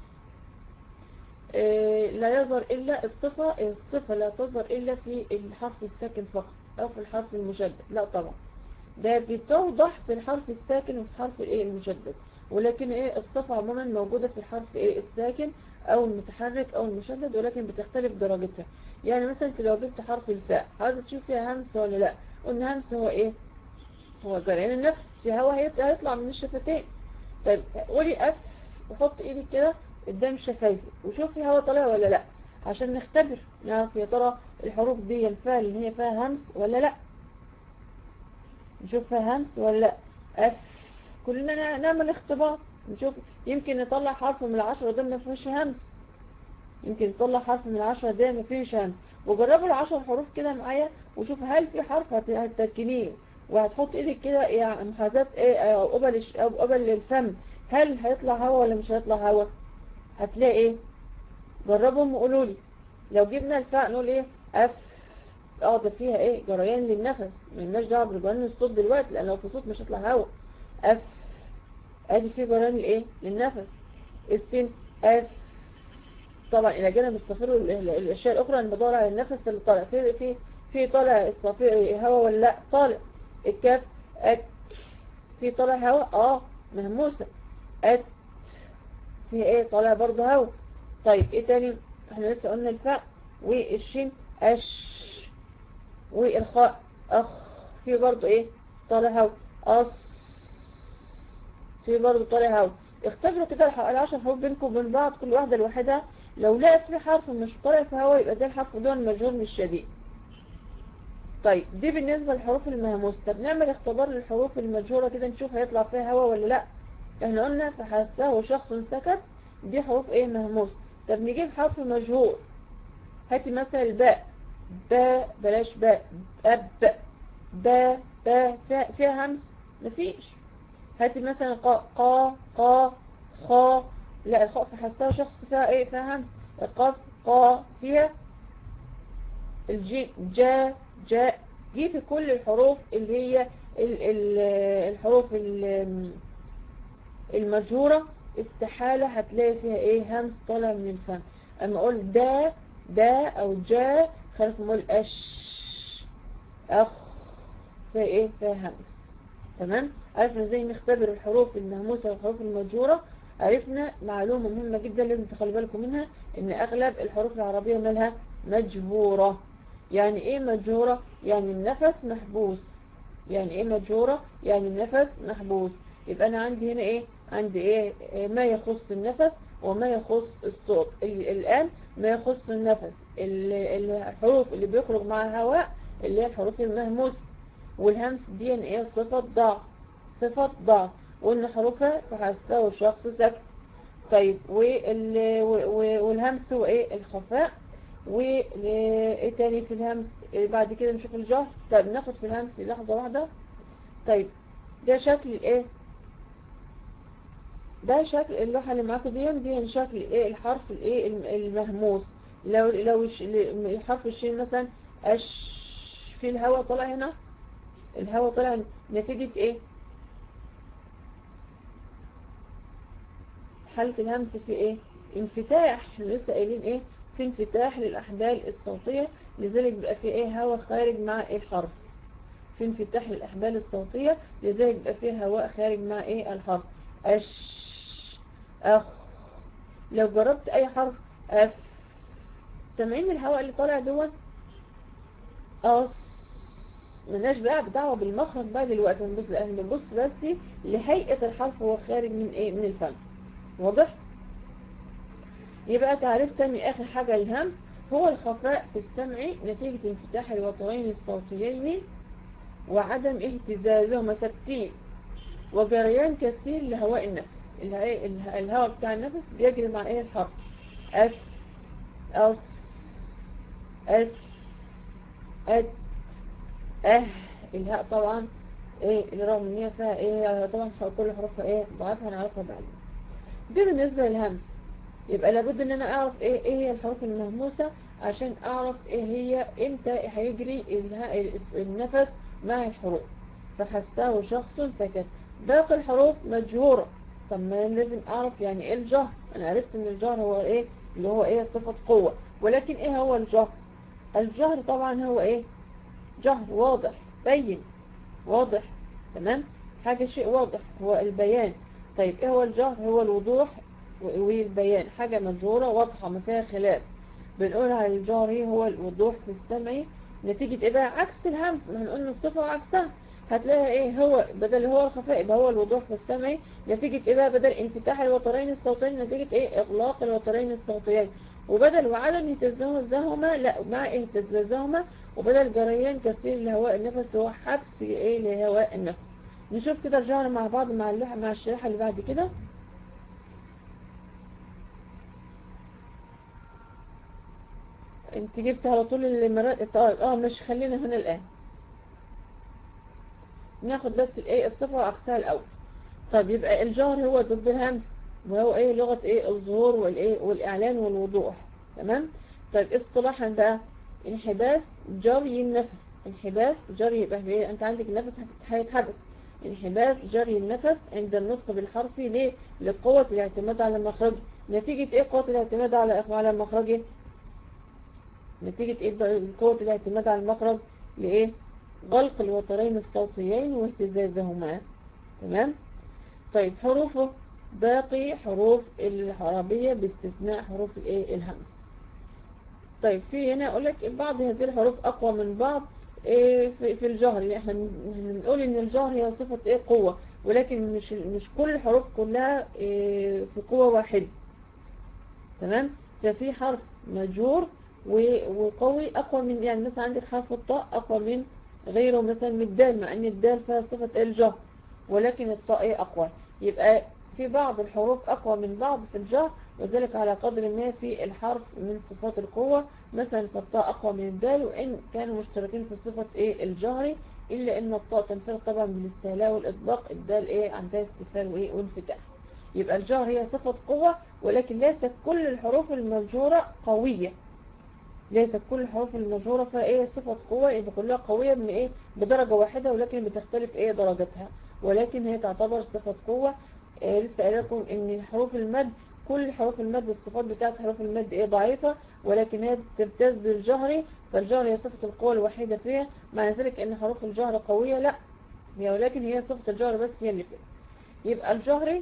إيه لا يظهر إلا الصفة الصفة لا تظهر إلا في الحرف الساكن فقط أو في الحرف المشدد لا طبعا ده بتوضح في الحرف الساكن وفي الحرف الايه المشدد ولكن ايه الصفة عموما موجودة في الحرف ايه الساكن او المتحرك او المشدد ولكن بتختلف درجتها يعني مثلا انت لو جبت حرف الفاء عايزة تشوف فيها همس ولا لا قلنا همس هو ايه هو جريان النفس في هوا هيطلع من الشفتين طيب قولي اف وحط ايدك كده قدام شفايفك وشوفي هوا طالع ولا لا عشان نختبر نعرف يا ترى الحروف دي الفاء اللي هي فيها همس ولا لا نشوف فيها همس ولا لا اف كلنا نعمل اختبار نشوف يمكن نطلع حرف من العشرة ده ما فيهوش همس يمكن نطلع حرف من العشرة ده ما فيهوش همس وجربوا العشر حروف كده معايا وشوف هل في حرف هتتركنيه وهتحط ايدك كده يعني محاذاة ايه او قبل او قبل الفم هل هيطلع هوا ولا مش هيطلع هوا هتلاقي ايه جربهم وقولوا لي لو جبنا الفاء نقول ايه اف اه ده فيها ايه جريان للنفس ملناش دعوه بجريان الصوت دلوقتي لان لو في صوت مش هيطلع هوا اف ادي فيه جريان لايه للنفس السين اس طبعا الى جانب الصفير الاشياء الاخرى انا بدور على النفس اللي طالع في في في طالع الصفير هوا ولا لا طالع الكاف اك في طالع هوا اه مهموسه ات في ايه طالع برضه هوا طيب ايه تاني احنا لسه قلنا الفاء والشين اش والخاء اخ في برضه ايه طالع هوا اص في برضه طالع هوا اختبروا كده العشر حروف بينكم وبين بعض كل واحدة لوحدها لو لقت في حرف مش طالع في هوا يبقى ده الحرف ده مجهول مش شديد طيب دي بالنسبة للحروف المهموسة طب نعمل اختبار للحروف المجهورة كده نشوف هيطلع فيها هوا ولا لا احنا قلنا فحسه شخص سكت دي حروف ايه مهموسة طب نجيب حرف مجهور هاتي مثلا الباء باء بلاش باء أب باء باء فيها, فيها همس مفيش هاتي مثلا قا قا قا خا لا الخاء فحسها شخص فيها ايه فيها همس القاف قا فيها الجيم جا جاء دي في كل الحروف اللي هي ال ال الحروف المجهورة استحالة هتلاقي فيها ايه همس طالع من الفم اما اقول دا دا او جا خلف مقول اش اخ في ايه فيها همس تمام عرفنا ازاي نختبر الحروف المهموسة والحروف المجهورة عرفنا معلومة مهمة جدا لازم تخلي بالكم منها ان اغلب الحروف العربية مالها مجهورة يعني ايه مجهورة يعني النفس محبوس يعني ايه مجهورة يعني النفس محبوس يبقى انا عندي هنا ايه عندي ايه ما يخص النفس وما يخص الصوت الان ما يخص النفس الحروف اللي بيخرج معها هواء اللي هي الحروف المهموسة والهمس دي ان ايه صفة ضعف صفة ضعف وان حروفها فحسته الشخص سكت طيب والهمس هو ايه الخفاء وايه تاني في الهمس بعد كده نشوف الجهر طيب ناخد في الهمس لحظة واحدة طيب ده شكل الايه ده شكل اللوحة اللي معاكم دي دي شكل ايه الحرف الايه المهموس لو لو حرف الشين مثلا اش في الهواء طلع هنا الهواء طلع نتيجة ايه حالة الهمس في ايه انفتاح لسه قايلين ايه في انفتاح للأحبال الصوتية لذلك بيبقى في ايه هواء خارج مع ايه الحرف في انفتاح للأحبال الصوتية لذلك بيبقى فيه هواء خارج مع ايه الحرف اش اخ لو جربت اي حرف اف سامعين الهواء اللي طالع دوت اص ملناش بقى بدعوة بالمخرج بقى دلوقتي بنبص بنبص بس لهيئة الحرف وهو خارج من ايه من الفم واضح يبقى تعريف تاني اخر حاجة الهمس هو الخفاء في السمع نتيجة انفتاح الوترين الصوتيين وعدم اهتزازهما ثابتين وجريان كثير لهواء النفس الهواء بتاع النفس بيجري مع ايه الحرف اف اس اس ات اه الهاء طبعا ايه اللي رغم ان هي فيها ايه طبعا كل حروفها ايه ضعيفها هنعرفها بعدين دي بالنسبة للهمس يبقى لابد ان انا اعرف ايه ايه هي الحروف المهموسة عشان اعرف ايه هي امتى هيجري النفس مع الحروف فحسته شخص سكت باقي الحروف مجهورة طب ما لازم اعرف يعني ايه الجهر انا عرفت ان الجهر هو ايه اللي هو ايه صفة قوة ولكن ايه هو الجهر الجهر طبعا هو ايه جهر واضح بين واضح تمام حاجة شيء واضح هو البيان طيب ايه هو الجهر هو الوضوح والبيان حاجة مجهورة واضحة ما فيها خلاف بنقول على الجهر هو الوضوح في السمع نتيجة ايه بقى عكس الهمس ما هنقول الصفة وعكسها هتلاقي ايه هو بدل هو الخفاء يبقى هو الوضوح في السمع نتيجة ايه بقى بدل انفتاح الوترين الصوتيين نتيجة ايه اغلاق الوترين الصوتيين وبدل وعدم اهتزازهما لا مع اهتزازهما وبدل جريان كثير لهواء النفس هو حبس ايه لهواء النفس نشوف كده الجهر مع بعض مع اللوحة مع الشريحة اللي بعد كده انت جبت على طول المرات اه مش خلينا هنا الان ناخد بس الايه الصفة وعكسها الاول طيب يبقى الجهر هو ضد الهمس وهو ايه لغة ايه الظهور والايه والاعلان والوضوح تمام طيب اصطلاحا بقى انحباس جري النفس انحباس جري يبقى إيه؟ انت عندك النفس هيتحبس انحباس جري النفس عند النطق بالحرف ليه لقوة الاعتماد على مخرجه نتيجة ايه قوة الاعتماد على على مخرجه نتيجة ايه قوة الاعتماد على المخرج لايه غلق الوترين الصوتيين واهتزازهما تمام طيب حروفه باقي حروف العربية باستثناء حروف الايه الهمس طيب في هنا اقول لك بعض هذه الحروف اقوى من بعض إيه في, في الجهر يعني احنا بنقول ان الجهر هي صفة ايه قوة ولكن مش مش كل الحروف كلها إيه في قوة واحدة تمام ففي حرف مجهور وقوي اقوى من يعني مثلا عندك حرف الطاء اقوى من غيره مثلا من الدال مع ان الدال فيها صفة الجهر ولكن الطاء ايه اقوى يبقى في بعض الحروف اقوى من بعض في الجهر وذلك على قدر ما في الحرف من صفات القوة مثلا فالطاء أقوى من الدال وإن كانوا مشتركين في صفة إيه الجهري إلا إن الطاء تنفرد طبعا بالاستهلاء والإطباق الدال إيه عندها استفال وإيه وانفتاح يبقى الجهر هي صفة قوة ولكن ليست كل الحروف المجهورة قوية ليست كل الحروف المجهورة فإيه صفة قوة يبقى كلها قوية من إيه بدرجة واحدة ولكن بتختلف إيه درجتها ولكن هي تعتبر صفة قوة إيه لسه قايل لكم إن حروف المد كل حروف المد الصفات بتاعت حروف المد ايه ضعيفة ولكن هي تمتاز بالجهر فالجهر هي صفة القوة الوحيدة فيها معنى ذلك ان حروف الجهر قوية لا هي ولكن هي صفة الجهر بس هي اللي فيها يبقى الجهر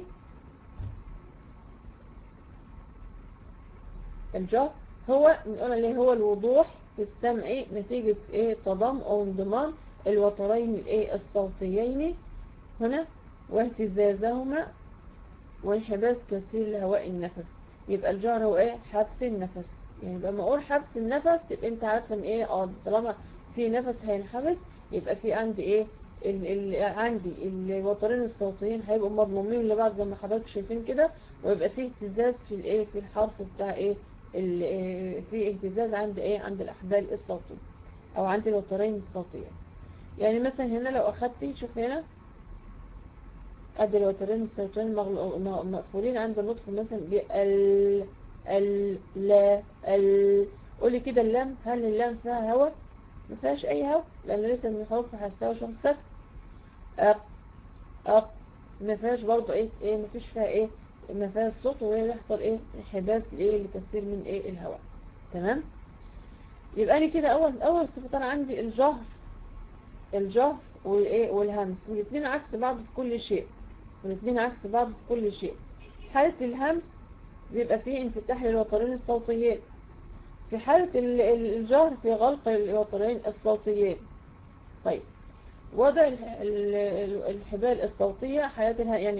الجهر هو نقول عليه هو الوضوح في السمع نتيجة ايه تضم او انضمام الوترين الايه الصوتيين هنا واهتزازهما وانحباس كثير لهواء النفس يبقى الجهر هو ايه حبس النفس يعني لما اقول حبس النفس تبقى انت عارفه ان ايه اه طالما في نفس هينحبس يبقى في عندي ايه ال ال عندي الوترين الصوتيين هيبقوا مضمومين لبعض زي ما حضرتك شايفين كده ويبقى في اهتزاز في الايه في الحرف بتاع ايه في اهتزاز عند ايه عند الاحبال الصوتيه او عند الوترين الصوتيين يعني مثلا هنا لو اخدتي شوف هنا ادي الوترين الصوتين مقفولين عند النطق مثلا بال ال لا ال قولي كده اللام هل اللام فيها هواء ما فيهاش اي هواء لان لسه من الحروف حسها وشخص سكت أق أق ما فيهاش برضه ايه ايه ما فيش فيها ايه ما فيهاش صوت وهي يحصل ايه انحباس لايه لكثير من ايه الهواء تمام يبقى انا كده اول اول صفتان عندي الجهر الجهر والايه والهمس والاثنين عكس بعض في كل شيء والاثنين عكس بعض في كل شيء حالة الهمس بيبقى فيه انفتاح للوترين الصوتيين في حالة الجهر في غلق الوترين الصوتيين طيب وضع الحبال الصوتية حياتها يعني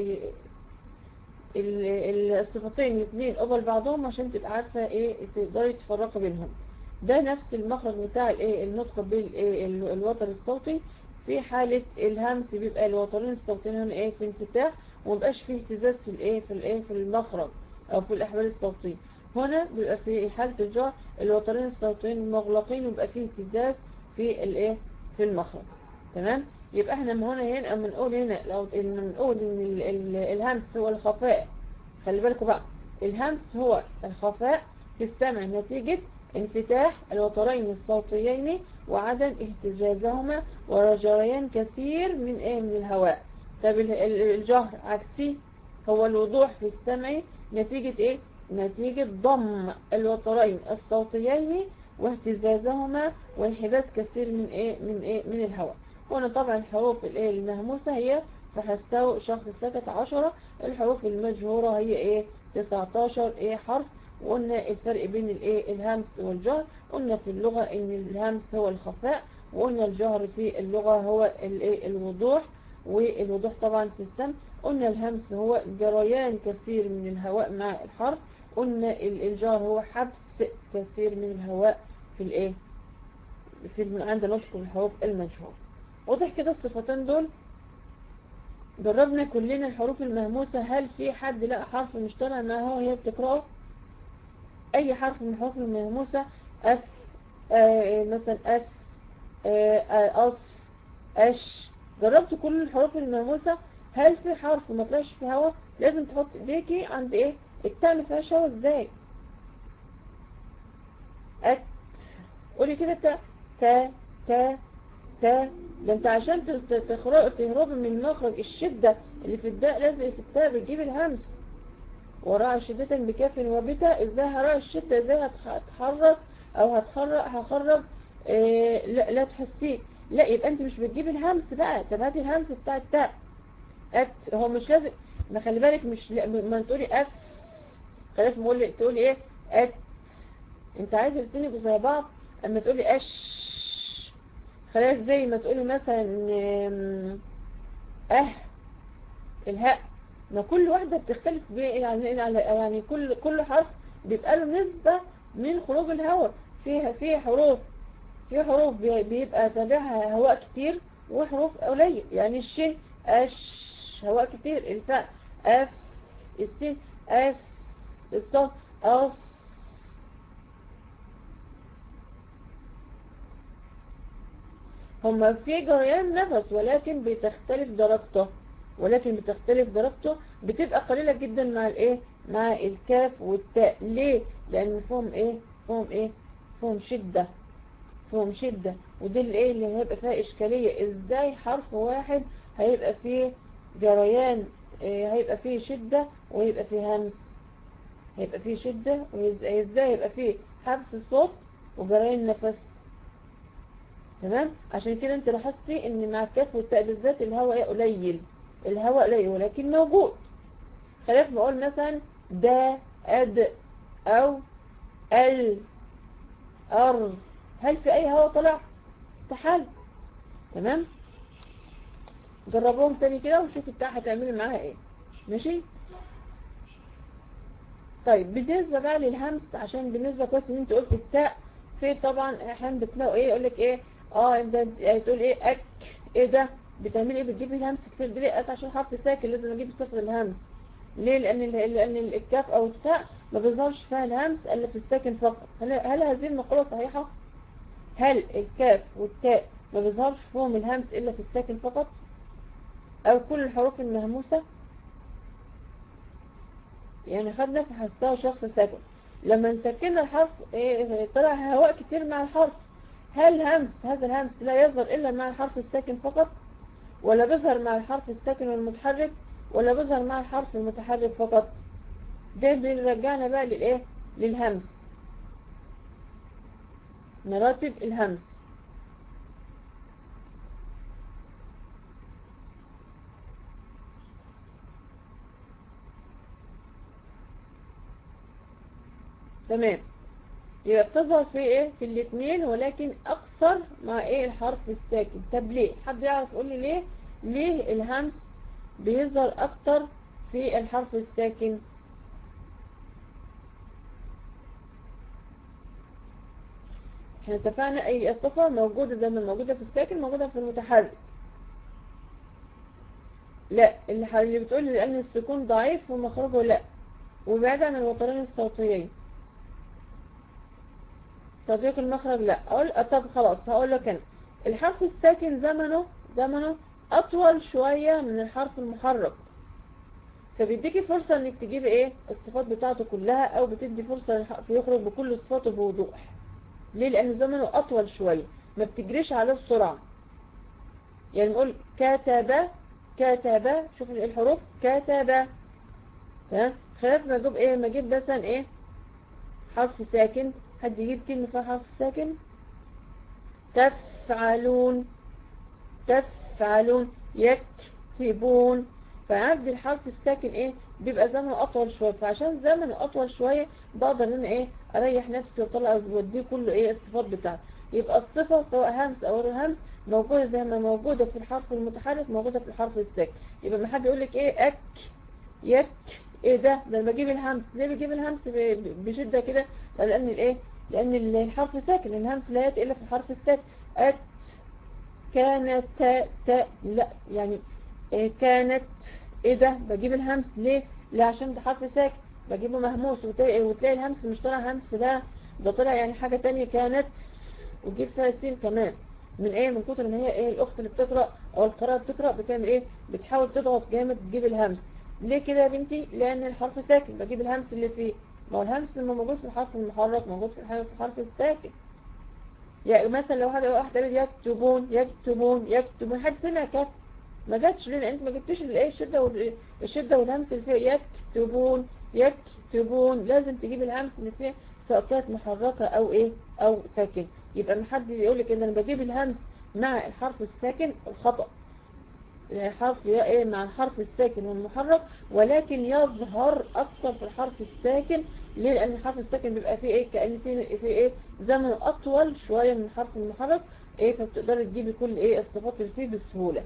الصفتين الاثنين قبل بعضهم عشان تبقى عارفة ايه تقدري تفرقي بينهم ده نفس المخرج بتاع الايه النطق بالوتر الصوتي في حالة الهمس بيبقى الوترين الصوتيين هنا ايه في انفتاح ومبقاش فيه اهتزاز في الايه في الايه في المخرج او في الاحبال الصوتية هنا بيبقى في حالة الجهر الوترين الصوتيين مغلقين ويبقى فيه اهتزاز في الايه في المخرج تمام يبقى احنا من هنا هنا اما نقول هنا لو نقول ان الهمس هو الخفاء خلي بالكم بقى الهمس هو الخفاء في السمع نتيجة انفتاح الوترين الصوتيين وعدم اهتزازهما وجريان كثير من ايه من الهواء طب الجهر عكسي هو الوضوح في السمع نتيجة ايه نتيجة ضم الوترين الصوتيين واهتزازهما وانحباس كثير من ايه من ايه من الهواء هنا طبعا الحروف الايه المهموسة هي فحستو شخص سكت عشرة الحروف المجهورة هي ايه 19 ايه حرف وقلنا الفرق بين الايه الهمس والجهر قلنا في اللغة ان الهمس هو الخفاء وقلنا الجهر في اللغة هو الايه الوضوح والوضوح طبعا في السمع قلنا الهمس هو جريان كثير من الهواء مع الحرف قلنا الجهر هو حبس كثير من الهواء في الايه في عند نطق الحروف المجهور واضح كده الصفتين دول جربنا كلنا الحروف المهموسة هل في حد لقى حرف مشترك ما هو هي بتقرأه اي حرف من الحروف المهموسة اف آه مثلا اس آه آه اص اش جربت كل الحروف المهموسة هل في حرف ما طلعش في هوا لازم تحط ايديكي عند ايه التاء ما فيهاش هوا ازاي ات قولي كده تا تا تا تا ده انت عشان ت- ت- تخرج تهرب من مخرج الشدة اللي في الداء لازم في التاء بتجيب الهمس وراء شدة بكاف وبتا ازاي هراء الشدة ازاي هتخ- هتحرك او هتخرج هخرج اه لا, لا تحسيه لا يبقى انت مش بتجيب الهمس بقى طب هاتي الهمس بتاع التاء أت هو مش لازم ما خلي بالك مش لا- ما تقولي اف خلاص ما اقول تقولي ايه ات انت عايز الاثنين يبقوا زي بعض اما تقولي اش خلاص زي ما تقولي مثلا آم، اه الهاء ما كل واحدة بتختلف بي- يعني يعني يعني كل كل حرف بيبقى له نسبة من خروج الهواء فيها فيه حروف في حروف بي- بيبقى تابعها هواء كتير وحروف قليل يعني الش اش هواء كتير الفاء اف السين اس الصاد اس هما في جريان نفس ولكن بتختلف درجته ولكن بتختلف درجته بتبقى قليلة جدا مع الايه مع الكاف والتاء ليه لان فيهم ايه فيهم ايه فيهم شدة فيهم شدة ودي اللي ايه اللي هيبقى فيها اشكالية ازاي حرف واحد هيبقى فيه جريان إيه هيبقى فيه شدة ويبقى فيه همس هيبقى فيه شدة وازاي يبقى فيه حبس صوت وجريان نفس تمام عشان كده انت لاحظتي ان مع الكاف والتاء بالذات الهواء ايه قليل الهواء قليل ولكن موجود خلاف ما اقول مثلا دا اد او ال ار هل في اي هواء طلع استحال تمام جربوهم تاني كده وشوف التاء هتعملي معاها ايه ماشي طيب بالنسبة بقى للهمس عشان بالنسبة كويس ان انت قلت التاء في طبعا احيانا بتلاقوا ايه يقولك ايه اه انت تقول ايه اك ايه ده بتعملي ايه بتجيبي الهمس كتير دي ليه عشان حرف ساكن لازم اجيب صفر الهمس ليه لان ال- لان الكاف او التاء ما بيظهرش فيها الهمس الا في الساكن فقط هل, هل هذه المقولة صحيحة هل الكاف والتاء ما بيظهرش فيهم الهمس الا في الساكن فقط او كل الحروف المهموسة يعني خدنا في حسها شخص ساكن لما نسكن الحرف إيه طلع هواء كتير مع الحرف هل همس هذا الهمس لا يظهر إلا مع الحرف الساكن فقط ولا بيظهر مع الحرف الساكن والمتحرك ولا بيظهر مع الحرف المتحرك فقط ده بيرجعنا بقى للإيه للهمس مراتب الهمس تمام يبقى بتظهر في ايه في الاثنين ولكن اكثر مع ايه الحرف الساكن طب ليه حد يعرف يقول لي ليه ليه الهمس بيظهر اكتر في الحرف الساكن احنا اتفقنا اي الصفة موجودة زي ما موجودة في الساكن موجودة في المتحرك لا اللي ح- اللي بتقول لي لان السكون ضعيف ومخرجه لا وبعيد عن الوترين الصوتيين تضييق المخرج لا اقول طب خلاص هقول لك انا الحرف الساكن زمنه زمنه اطول شوية من الحرف المحرك فبيديكي فرصة انك تجيبي ايه الصفات بتاعته كلها او بتدي فرصة للحرف يخرج بكل صفاته بوضوح ليه لانه زمنه اطول شوية ما بتجريش عليه بسرعة يعني نقول كتب كتب شوف الحروف كتب تمام خلاف ما اجيب ايه ما اجيب مثلا ايه حرف ساكن حد يجيب كلمة فيها حرف ساكن تفعلون تفعلون يكتبون فعبد الحرف الساكن ايه بيبقى زمنه اطول شوية فعشان زمنه اطول شوية بقدر ان انا ايه اريح نفسي واطلع واديه كله ايه الصفات بتاعته يبقى الصفة سواء همس او غير همس موجودة زي ما موجودة في الحرف المتحرك موجودة في الحرف الساكن يبقى ما حد يقول لك ايه اك يك ايه ده ده انا بجيب الهمس ليه بجيب الهمس ب- بشدة كده لان الايه لان الحرف ساكن الهمس لا ياتي الا في الحرف الساكن ات كانت تا تا لا يعني إيه كانت ايه ده بجيب الهمس ليه لا عشان ده حرف ساكن بجيبه مهموس وتلاقي, وتلاقي الهمس مش طالع همس ده ده طلع يعني حاجة تانية كانت وتجيب فيها سين كمان من ايه من كتر ما هي ايه الاخت اللي بتقرأ او القراءة بتقرأ بتعمل ايه بتحاول تضغط جامد تجيب الهمس ليه كده يا بنتي لان الحرف ساكن بجيب الهمس اللي فيه ما هو الهمس لما موجود في الحرف المحرك موجود في الحرف, في الحرف الساكن يعني مثلا لو واحد واحد قال يكتبون يكتبون يكتبون حد سمع كف ما جاتش ليه انت ما جبتش الايه الشده وال- الشده والهمس اللي فيها يكتبون يكتبون لازم تجيب الهمس اللي فيها سواء كانت محركه او ايه او ساكن يبقى ما حد يقول لك ان انا بجيب الهمس مع الحرف الساكن الخطأ الحرف يا ايه مع الحرف الساكن والمحرك ولكن يظهر اكثر في الحرف الساكن ليه لان الحرف الساكن بيبقى فيه ايه كأن فيه فيه ايه زمن اطول شوية من الحرف المحرك ايه فبتقدر تجيبي كل ايه الصفات اللي فيه بسهولة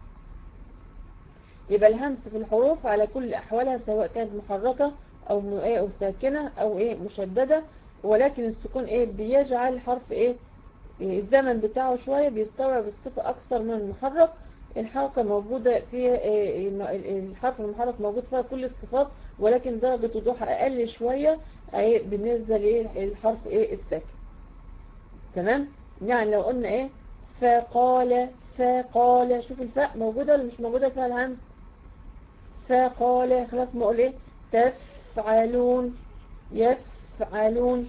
يبقى الهمس في الحروف على كل احوالها سواء كانت محركة او م- ايه او ساكنة او ايه مشددة ولكن السكون ايه بيجعل الحرف ايه إيه الزمن بتاعه شوية بيستوعب الصفة اكثر من المحرك الحركة موجودة في إيه، الم- الحرف المحرك موجود فيها كل الصفات ولكن درجة وضوحها اقل شوية ايه بالنسبة للحرف ايه الساكن تمام يعني لو قلنا ايه فقال فقال شوف الفاء موجودة ولا مش موجودة فيها الهمس فقال خلاص ما اقول ايه تفعلون يفعلون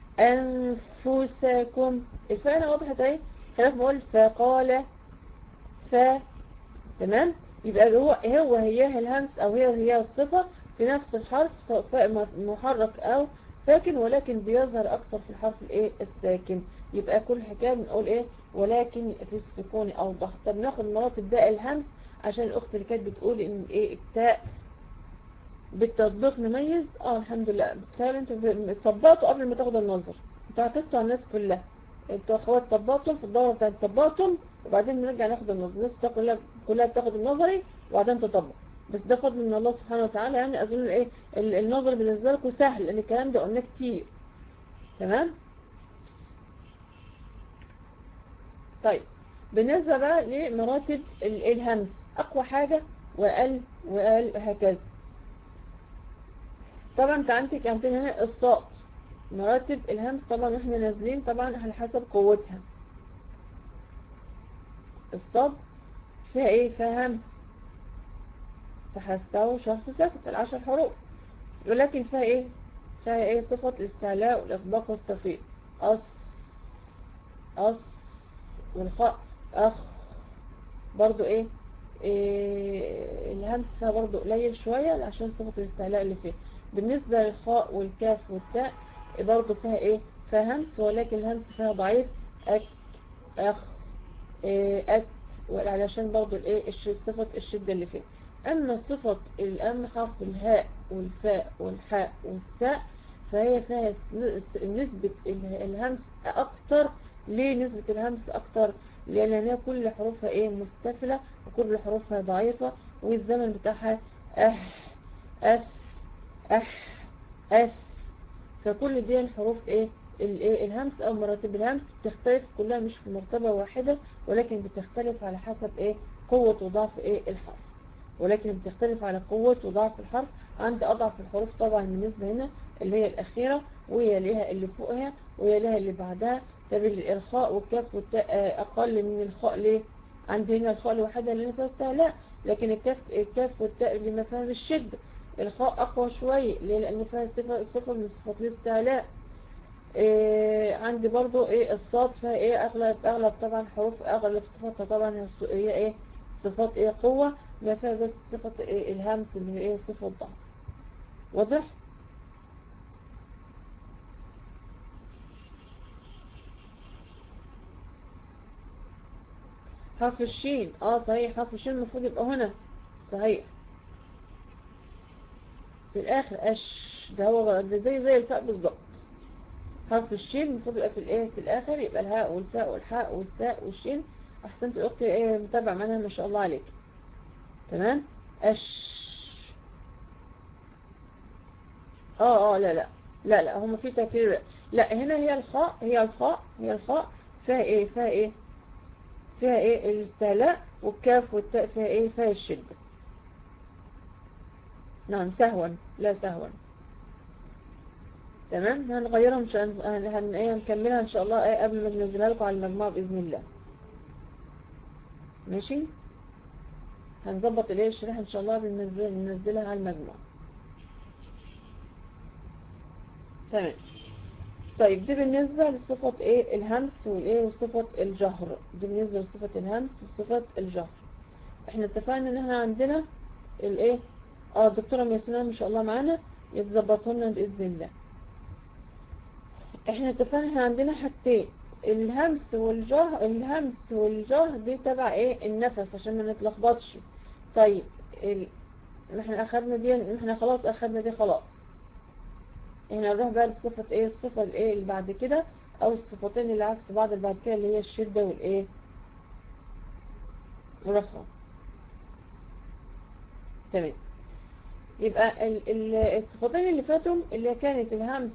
انفسكم الفاء هنا وضحت اهي خلاص ما اقول فقال ف تمام يبقى هو هو هي الهمس او هي هي الصفة في نفس الحرف سواء فاء محرك او ساكن ولكن بيظهر اكثر في الحرف الايه الساكن يبقى كل حكاية بنقول ايه ولكن في السكون اوضح طب ناخد مراتب باقي الهمس عشان الاخت اللي كانت بتقول ان ايه التاء بالتطبيق نميز اه الحمد لله بالتالي انت طبقته قبل ما تاخد النظر انت عكستوا على الناس كلها انتوا اخوات طبقتم في الدورة بتاعت طبقتم وبعدين بنرجع ناخد النظر الناس بتاخد- كلها كلها بتاخد النظري وبعدين تطبق بس ده فضل من الله سبحانه وتعالى يعني اظن ايه ال- النظر بالنسبه لكم سهل لان الكلام ده قلناه كتير تمام طيب بالنسبة بقى لمراتب ال- الهمس أقوى حاجة وقال وقال هكذا طبعا انت عندك عندنا هنا الصاد مراتب الهمس طبعا احنا نازلين طبعا على حسب قوتها الصاد فيها ايه فيها همس تحسه شخص ساكت العشر حروف ولكن فيها ايه فيها ايه صفة الاستعلاء والإطباق والتفريق أص أص والخاء أخ برضو ايه, إيه الهمس فيها برضو قليل شوية عشان صفة الاستعلاء اللي فيه بالنسبة للخاء والكاف والتاء برضو فيها ايه فيها همس ولكن الهمس فيها ضعيف أك أخ إيه أك علشان برضو الايه الش- صفة الشدة اللي فيه أما صفة الأم حرف الهاء والفاء والحاء والثاء فهي فيها س- نسبة ال- الهمس أكتر ليه نسبة الهمس أكتر لأن هي كل حروفها إيه مستفلة وكل حروفها ضعيفة والزمن بتاعها أح أف أح أف فكل دي الحروف إيه الايه الهمس او مراتب الهمس بتختلف كلها مش في مرتبة واحدة ولكن بتختلف على حسب ايه قوة وضعف ايه الحرف ولكن بتختلف على قوة وضعف الحرف عند أضعف الحروف طبعا بالنسبة هنا اللي هي الأخيرة ويليها اللي فوقها ويليها اللي بعدها طب الإرخاء والكاف والتاء آه، أقل من الخاء ليه؟ عند هنا الخاء الوحيدة اللي فيها استعلاء لكن الكاف الكاف والتاء اللي ما فيها الشدة الخاء أقوى شوية ليه؟ لأن فيها صفة صفة من صفات الاستعلاء إيه عندي برضو ايه الصاد فيها ايه اغلب اغلب طبعا حروف اغلب صفاتها طبعا هي الص- هي ايه صفات ايه قوة ما فيها بس صفة ايه الهمس اللي هي ايه صفة ضعف واضح حرف الشين اه صحيح حرف الشين المفروض يبقى هنا صحيح في الاخر اش ده هو ده زي زي الفاء بالظبط حرف الشين المفروض يبقى في الايه في الاخر يبقى الهاء والفاء والحاء والثاء والشين احسنت الاخت ايه متابعه معانا ما شاء الله عليك تمام اش اه اه لا لا لا لا هم في تكرير لا هنا هي الخاء هي الخاء هي الخاء فيها ايه فيها ايه فيها ايه الاستعلاء والكاف والتاء فيها ايه فيها الشدة نعم سهوا لا سهوا تمام هنغيرها مش هن... هن... ايه هنكملها ان شاء الله ايه قبل ما ننزلها لكم على المجموعة بإذن الله ماشي هنظبط الايه الشريحة ان شاء الله بننزل... ننزلها على المجموعة تمام طيب دي بالنسبة لصفة ايه الهمس والايه وصفة الجهر دي بالنسبة لصفة الهمس وصفة الجهر احنا اتفقنا ان احنا عندنا الايه اه الدكتورة مياسمة ما شاء الله معانا يتظبطوا لنا بإذن الله احنا اتفقنا احنا عندنا حاجتين الهمس والجهر الهمس والجهر دي تبع ايه النفس عشان ما نتلخبطش طيب ال... احنا اخدنا دي احنا خلاص اخدنا دي خلاص احنا نروح بقى لصفة ايه الصفة الايه اللي بعد كده او الصفتين اللي عكس بعض اللي بعد كده اللي هي الشدة والايه والرخاء تمام يبقى ال- ال- الصفتين اللي فاتوا اللي كانت الهمس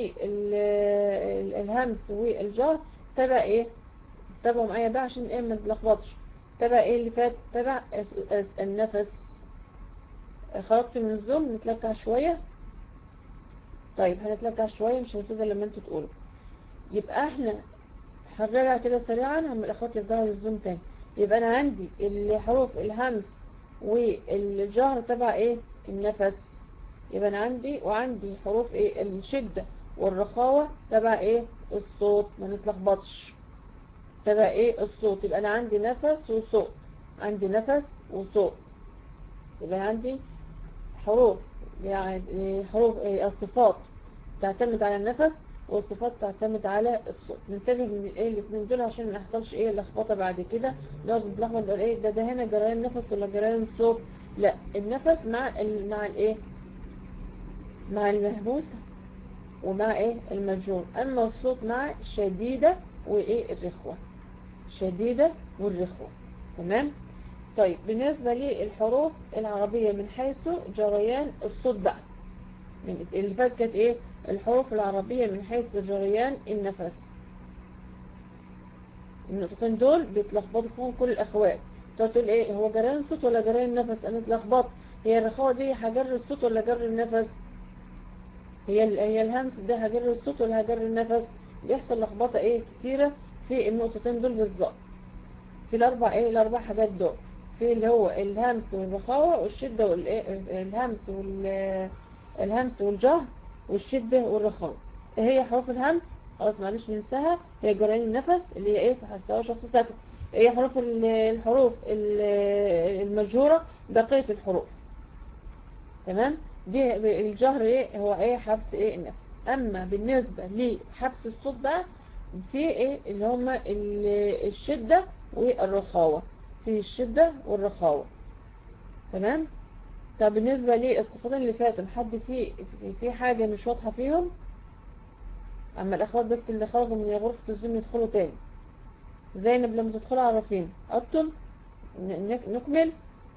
والهمس والجهر تبع ايه تبعوا معايا بقى عشان ايه ما نتلخبطش تبع ايه اللي فات تبع الس- الس- النفس خرجت من الزوم نتلكع شوية طيب هنتلكع شوية مش هنبتدي لما انتوا تقولوا يبقى احنا هنراجع كده سريعا هم الاخوات يرجعوا للزوم تاني يبقى انا عندي الحروف الهمس والجهر تبع ايه النفس يبقى انا عندي وعندي حروف ايه الشدة والرخاوة تبع ايه الصوت ما نتلخبطش تبع ايه الصوت يبقى انا عندي نفس وصوت عندي نفس وصوت يبقى عندي حروف يعني حروف ايه الصفات تعتمد على النفس والصفات تعتمد على الصوت ننتبه من ايه الاثنين دول عشان ما يحصلش ايه لخبطه بعد كده نقعد نتلخبط نقول ايه ده ده هنا جريان نفس ولا جريان الصوت لا النفس مع ال مع الايه مع المهبوس ومع ايه المجرور اما الصوت مع شديدة وايه الرخوة شديدة والرخوة تمام طيب بالنسبة للحروف العربية من حيث جريان الصوت بقى من اللي فات كانت ايه الحروف العربية من حيث جريان النفس النقطتين دول بيتلخبطوا فيهم كل الاخوات تقعد تقول ايه هو جريان الصوت ولا جريان النفس انا اتلخبطت هي الرخاوة دي هجر الصوت ولا جر النفس هي ال- هي الهمس ده هجر الصوت ولا هجر النفس بيحصل لخبطة ايه كتيرة في النقطتين دول بالظبط في الاربع ايه الاربع حاجات دول في اللي هو الهمس والرخاوة والشدة والايه الهمس وال الهمس والجهر والشدة والرخاوة ايه هي حروف الهمس خلاص معلش ننساها هي جريان النفس اللي هي ايه في حسها شخص ساكت هي حروف ال- الحروف ال- المجهورة بقية الحروف تمام دي الجهر ايه هو ايه حبس ايه النفس اما بالنسبة لحبس الصوت بقى في ايه اللي هما ال- الشدة والرخاوة في الشدة والرخاوة تمام طب بالنسبة للصفتين اللي فاتوا حد في في حاجة مش واضحة فيهم اما الاخوات بس اللي خرجوا من غرفة الزوم يدخلوا تاني زينب لما تدخل عرفين ابطل ن- نك- نكمل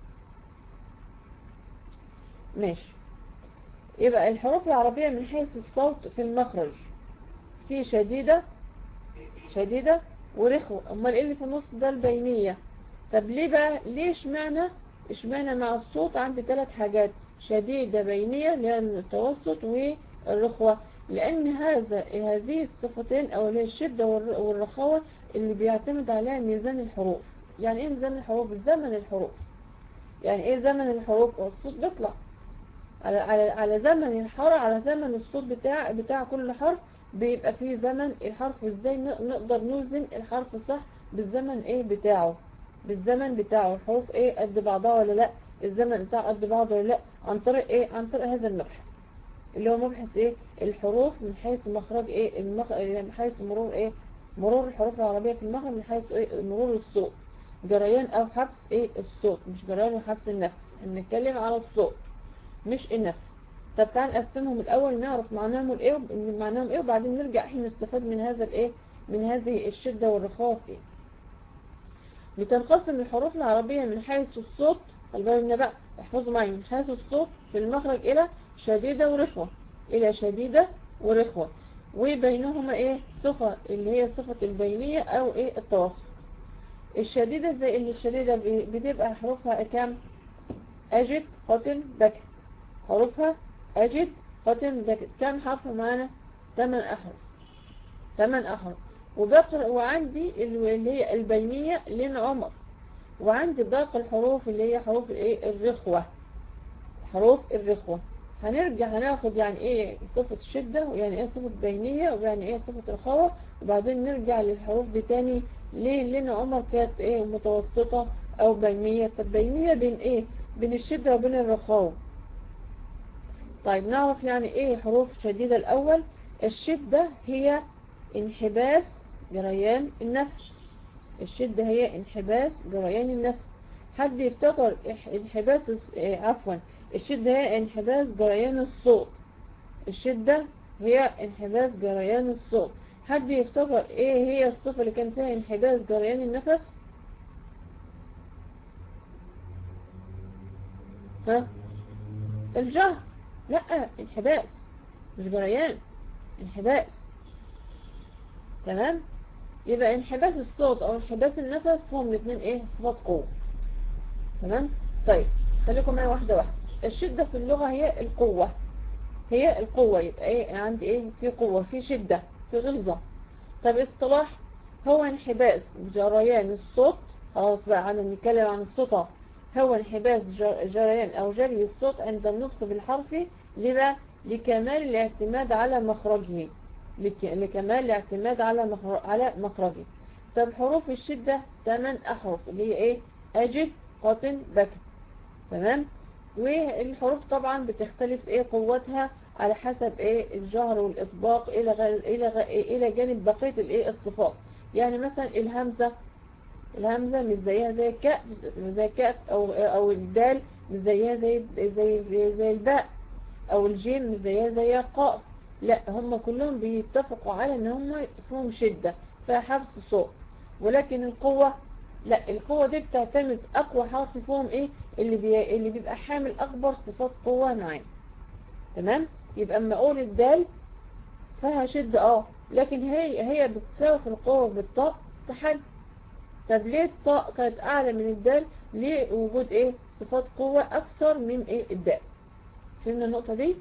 ماشي يبقى الحروف العربية من حيث الصوت في المخرج في شديدة شديدة ورخوة امال ايه اللي في النص ده البينية طب ليه بقى ليه اشمعنى اشمعنى مع الصوت عندي ثلاث حاجات شديدة بينية اللي هي التوسط والرخوة لان هذا هذه الصفتين او اللي هي الشدة والر- والرخاوة اللي بيعتمد عليها ميزان الحروف يعني ايه ميزان الحروف زمن الحروف يعني ايه زمن الحروف والصوت بيطلع على على على زمن الحرف على زمن الصوت بتاع بتاع كل حرف بيبقى فيه زمن الحرف ازاي ن- نقدر نوزن الحرف صح بالزمن ايه بتاعه بالزمن بتاعه الحروف ايه قد بعضها ولا لا الزمن بتاعه قد بعضه ولا لا عن طريق ايه عن طريق هذا المبحث اللي هو مبحث ايه الحروف من حيث مخرج ايه المخ... من حيث مرور ايه مرور الحروف العربية في المخرج من حيث ايه مرور الصوت جريان او حبس ايه الصوت مش جريان وحبس النفس نتكلم على الصوت مش النفس طب تعال نقسمهم الاول نعرف معناهم ايه وب- معناهم ايه وبعدين نرجع احنا نستفاد من هذا الايه من هذه الشدة والرخاوة في ايه بتنقسم الحروف العربية من حيث الصوت خلي بالنا بقى احفظوا معي من حيث الصوت في المخرج الى شديدة ورخوة الى شديدة ورخوة وبينهما ايه صفة اللي هي صفة البينية او ايه التوسط الشديدة زي اللي الشديدة ب- بتبقى حروفها كام أجد قتل بكت حروفها أجد قتل بكت كم حرف معانا ثمان أحرف ثمان أحرف وبقرأ وعندي اللي هي البينية لين عمر وعندي باقي الحروف اللي هي حروف الايه الرخوة حروف الرخوة هنرجع هناخد يعني ايه صفة الشدة ويعني ايه صفة بينية ويعني ايه صفة رخاوة وبعدين نرجع للحروف دي تاني ليه لان عمر كانت ايه متوسطة او بينية طب بينية بين ايه بين الشدة وبين الرخاوة طيب نعرف يعني ايه حروف شديدة الاول الشدة هي انحباس جريان النفس الشدة هي انحباس جريان النفس حد يفتكر انحباس عفوا الشدة هي انحباس جريان الصوت الشدة هي انحباس جريان الصوت حد يفتكر ايه هي الصفة اللي كان فيها انحباس جريان النفس ها الجهر لا انحباس مش جريان انحباس تمام يبقى انحباس الصوت او انحباس النفس هم الاثنين ايه صفات قوة تمام طيب خليكم معايا واحدة واحدة الشدة في اللغة هي القوة هي القوة يبقى ايه عندي ايه في قوة في شدة في غلظة طب اصطلاح هو انحباس جريان الصوت خلاص بقى عنا نتكلم عن الصوت هو انحباس جريان او جري الصوت عند النطق بالحرف لما لكمال الاعتماد على مخرجه لكمال الاعتماد على على مخرجه طب حروف الشدة ثمان احرف اللي هي ايه اجد قطن بكر تمام والحروف طبعا بتختلف ايه قوتها على حسب ايه الجهر والاطباق الى غير الى غير الى جانب بقيه الايه الصفات يعني مثلا الهمزه الهمزه مش زيها زي الكاف زي الكاف او او الدال مش زيها زي زي زي, زي الباء او الجيم مش زيها زي القاف لا هم كلهم بيتفقوا على ان هم فيهم شده فيها حبس صوت ولكن القوه لا القوة دي بتعتمد أقوى حرف فيهم إيه اللي, بي... اللي بيبقى حامل أكبر صفات قوة معاه تمام يبقى أما أقول الدال فيها شدة اه لكن هي هي بتساوي في القوة بالطاء استحال طب ليه الطاء كانت أعلى من الدال ليه وجود إيه صفات قوة أكثر من إيه الدال فهمنا النقطة دي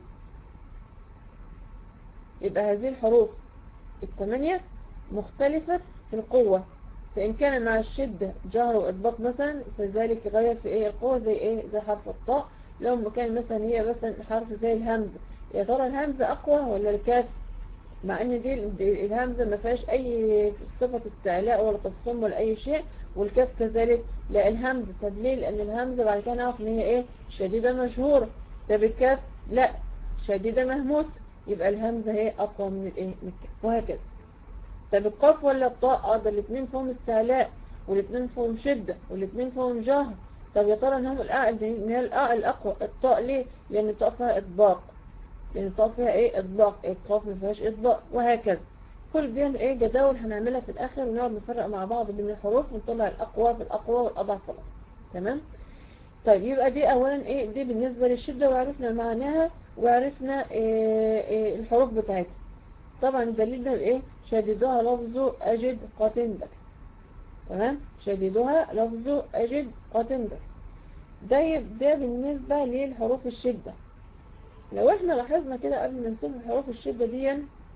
يبقى هذه الحروف الثمانية مختلفة في القوة فإن كان مع الشدة جهر وإطباق مثلا فذلك غير في إيه القوة زي إيه زي حرف الطاء لو ما كان مثلا هي مثلا حرف زي الهمزة يا ترى الهمزة أقوى ولا الكاف مع إن دي الهمزة ما فيهاش أي صفة استعلاء ولا تفخيم ولا أي شيء والكاف كذلك لا الهمزة طب ليه لأن الهمزة بعد كده نعرف إن هي إيه شديدة مشهورة طب الكاف لا شديدة مهموسة يبقى الهمزة هي أقوى من الإيه من الكاف وهكذا طب القاف ولا الطاء اه ده الاثنين فيهم استعلاء والاثنين فيهم شدة والاثنين فيهم جهر طب يا ترى انهم ان هي الاقوى الطاء ليه لان الطاء فيها اطباق لان الطاء فيها ايه اطباق القاف ما فيهاش اطباق وهكذا كل دي ايه جداول هنعملها في الاخر ونقعد نفرق مع بعض بين الحروف ونطلع الاقوى في الاقوى والاضعف في تمام طيب يبقى دي اولا ايه دي بالنسبة للشدة وعرفنا معناها وعرفنا إيه إيه الحروف بتاعتها طبعا الدليل ده ايه شديدها لفظ أجد قاتن بك تمام شديدها لفظ أجد قاتن بك ده ده بالنسبة للحروف الشدة لو احنا لاحظنا كده قبل ما نشوف حروف الشدة دي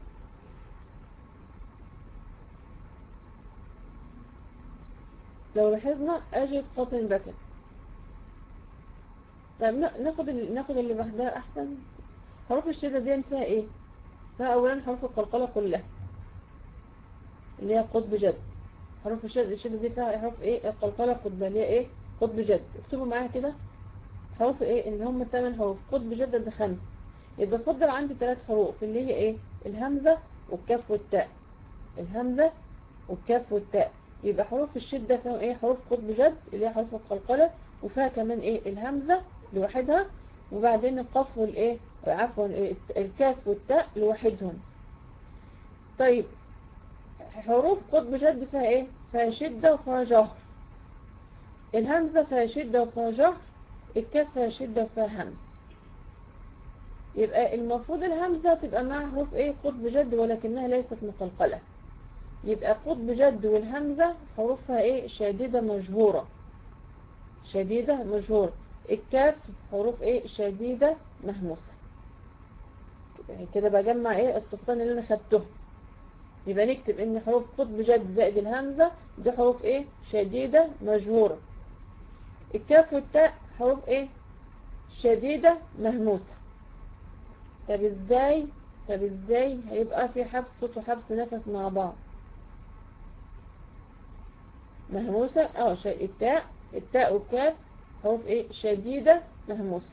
لو لاحظنا أجد قاتن بك طيب ناخد اللي ناخد اللي بعدها أحسن حروف الشدة دي فيها ايه فيها أولا حروف القلقلة كلها اللي هي قطب جد حروف الشد الشد دي فيها حروف ايه القلقلة قطب اللي هي ايه قطب جد اكتبوا معايا كده حروف ايه ان هم ثمان حروف قطب جد ده خمس يبقى اتفضل عندي ثلاث حروف اللي هي ايه الهمزة والكاف والتاء الهمزة والكاف والتاء يبقى حروف الشدة فيهم ايه حروف قطب جد اللي هي حروف القلقلة وفيها كمان ايه الهمزة لوحدها وبعدين القاف والايه عفوا الكاف والتاء لوحدهم طيب حروف قطب جد فيها ايه فيها شدة وفيها جهر الهمزة فيها شدة وفيها جهر الكاف فيها شدة وفيها همز يبقى المفروض الهمزة تبقى معها حروف ايه قطب جد ولكنها ليست مقلقلة يبقى قطب جد والهمزة حروفها ايه شديدة مجهورة شديدة مجهورة الكاف حروف ايه شديدة مهموسة كده بجمع ايه الصفتان اللي انا خدتهم يبقى نكتب ان حروف قطب جد زائد الهمزة دي حروف ايه شديدة مجهورة الكاف والتاء حروف ايه شديدة مهموسة طب ازاي طب ازاي هيبقى في حبس صوت وحبس نفس مع بعض مهموسة اه شيء التاء التاء والكاف حروف ايه شديدة مهموسة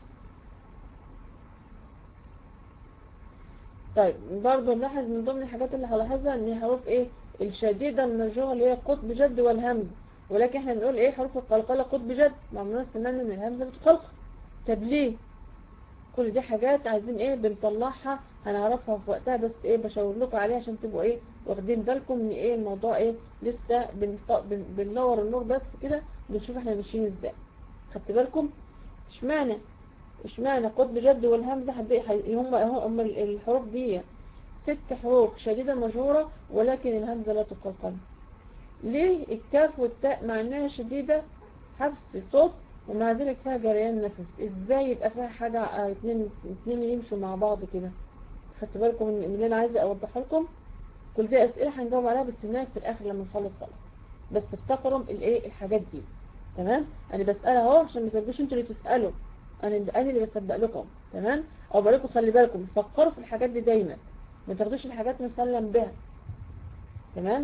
طيب برضو نلاحظ من ضمن الحاجات اللي هلاحظها ان حروف ايه الشديدة المرجوعة اللي هي قطب جد والهمز ولكن احنا بنقول ايه حروف القلقلة قطب جد معمولة سمعنا ان الهمزة بتقلقل طب ليه كل دي حاجات عايزين ايه بنطلعها هنعرفها في وقتها بس ايه بشاور لكم عليها عشان تبقوا ايه واخدين بالكم ان ايه الموضوع ايه لسه بنط... بن... بننور النور بس كده بنشوف احنا ماشيين ازاي خدت بالكم اشمعنى اشمعنى قطب جد والهمزة حد... هم هم الحروف دي ست حروف شديدة مجهورة ولكن الهمزة لا تقلقل ليه الكاف والتاء مع انها شديدة حبس صوت ومع ذلك فيها جريان نفس ازاي يبقى فيها حاجة اه اتنين, اتنين يمشوا مع بعض كده خدت بالكم من اللي انا عايزة اوضحها لكم كل دي اسئلة هنجاوب عليها بس هناك في الاخر لما نخلص خالص بس افتكروا الايه الحاجات دي تمام انا بسألها اهو عشان ما تبقوش انتوا اللي تسألوا انا انا اللي بصدق لكم تمام او بقول لكم خلي بالكم فكروا في الحاجات دي دايما ما تاخدوش الحاجات مسلم بها تمام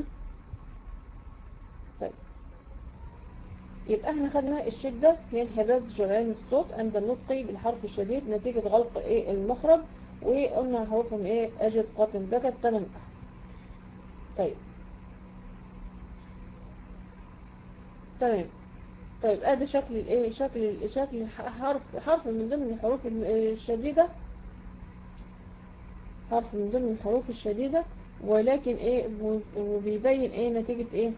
طيب يبقى احنا خدنا الشدة هي انحباس جريان الصوت عند النطق بالحرف الشديد نتيجة غلق ايه المخرج وقلنا حروفهم ايه اجد قاتل بكت تمام طيب تمام طيب ادي شكل الايه شكل شكل حرف حرف من ضمن الحروف الشديدة حرف من ضمن الحروف الشديدة ولكن ايه وبيبين ايه نتيجة ايه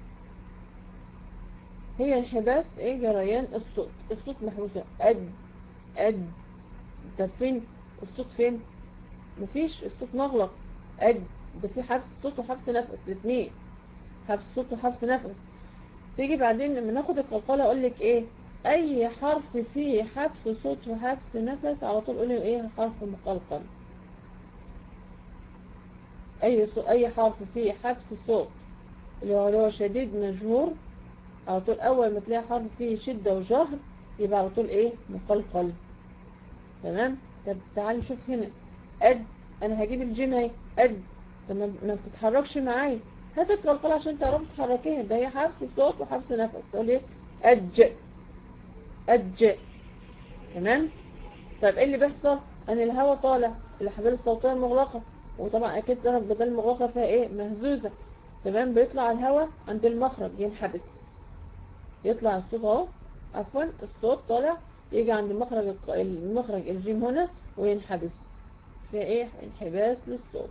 هي انحباس ايه جريان الصوت الصوت محبوسة اد اد ده فين الصوت فين مفيش الصوت مغلق اد ده في حبس صوت وحبس نفس الاثنين حبس صوت وحبس نفس تيجي بعدين لما ناخد القلقلة اقول لك ايه اي حرف فيه حبس صوت وحبس نفس على طول قولي ايه حرف مقلقل اي اي حرف فيه حبس صوت اللي هو شديد مجهور على طول اول ما تلاقي حرف فيه شدة وجهر يبقى على طول ايه مقلقل تمام طب تعالي نشوف هنا قد انا هجيب الجيم اهي قد طب ما بتتحركش معايا هات القلقلة عشان تعرفي تحركيها ده هي حبس صوت وحبس نفس تقول ايه أج أج تمام طيب ايه اللي بيحصل ان الهواء طالع الاحبال الصوتية المغلقة وطبعا اكيد ضرب بدل المغلقة فيها ايه مهزوزة تمام بيطلع الهواء عند المخرج ينحبس يطلع الصوت اهو عفوا الصوت طالع يجي عند المخرج المخرج الجيم هنا وينحبس في ايه انحباس للصوت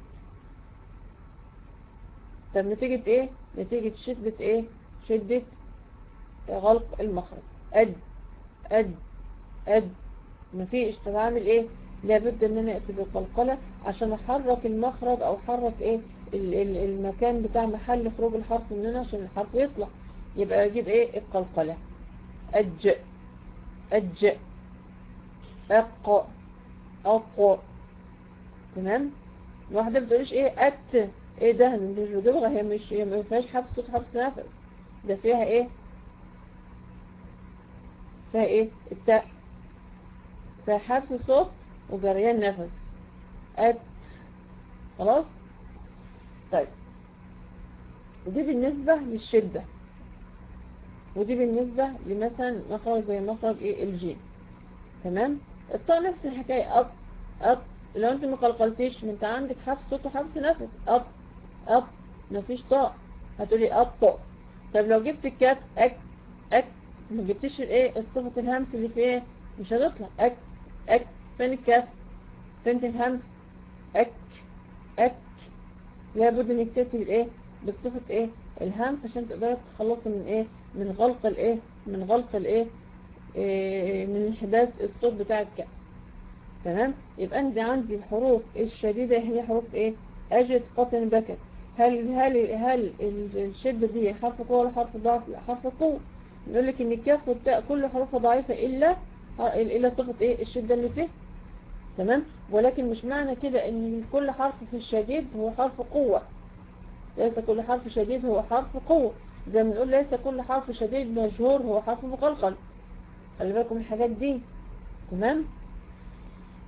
طب نتيجة ايه نتيجة شدة ايه شدة غلق المخرج اد اد اد مفيش طب اعمل ايه لابد ان انا اكتب القلقلة عشان احرك المخرج او احرك ايه ال ال المكان بتاع محل خروج الحرف مننا عشان الحرف يطلع يبقى اجيب ايه القلقلة اج اج اق اق تمام واحدة بتقوليش ايه ات ايه ده مش بجيبها هي مش هي ما فيهاش حبس صوت حبس نفس ده فيها ايه فيها ايه التاء فيها حبس صوت وجريان نفس ات خلاص طيب دي بالنسبة للشدة ودي بالنسبة لمثلا مخرج زي مخرج ايه الجيم تمام الطاء نفس الحكاية أب أب لو انت ما قلقلتيش انت عندك حبس صوت وحبس نفس أب أب مفيش طاء هتقولي أب طاء طب لو جبت الكات أك أك ما جبتيش الايه الصفة الهمس اللي فيه مش هتطلع أك أك فين الكاف فين الهمس أك أك لابد انك تكتب الايه بالصفة ايه الهمس عشان تقدري تخلصي من ايه من غلق الايه من غلق الايه إيه من انحباس الصوت بتاع الكاف تمام يبقى عندي عندي الحروف الشديدة هي حروف ايه اجد قطن بكت هل هل هل الشدة دي حرف قوة ولا حرف ضعف لا حرف قوة نقول لك ان الكاف والتاء كل حروفها ضعيفة الا الا صفة ايه الشدة اللي فيه تمام ولكن مش معنى كده ان كل حرف في الشديد هو حرف قوة ليس كل حرف شديد هو حرف قوة زي ما نقول ليس كل حرف شديد مجهور هو حرف مقلقل خلي بالكم الحاجات دي تمام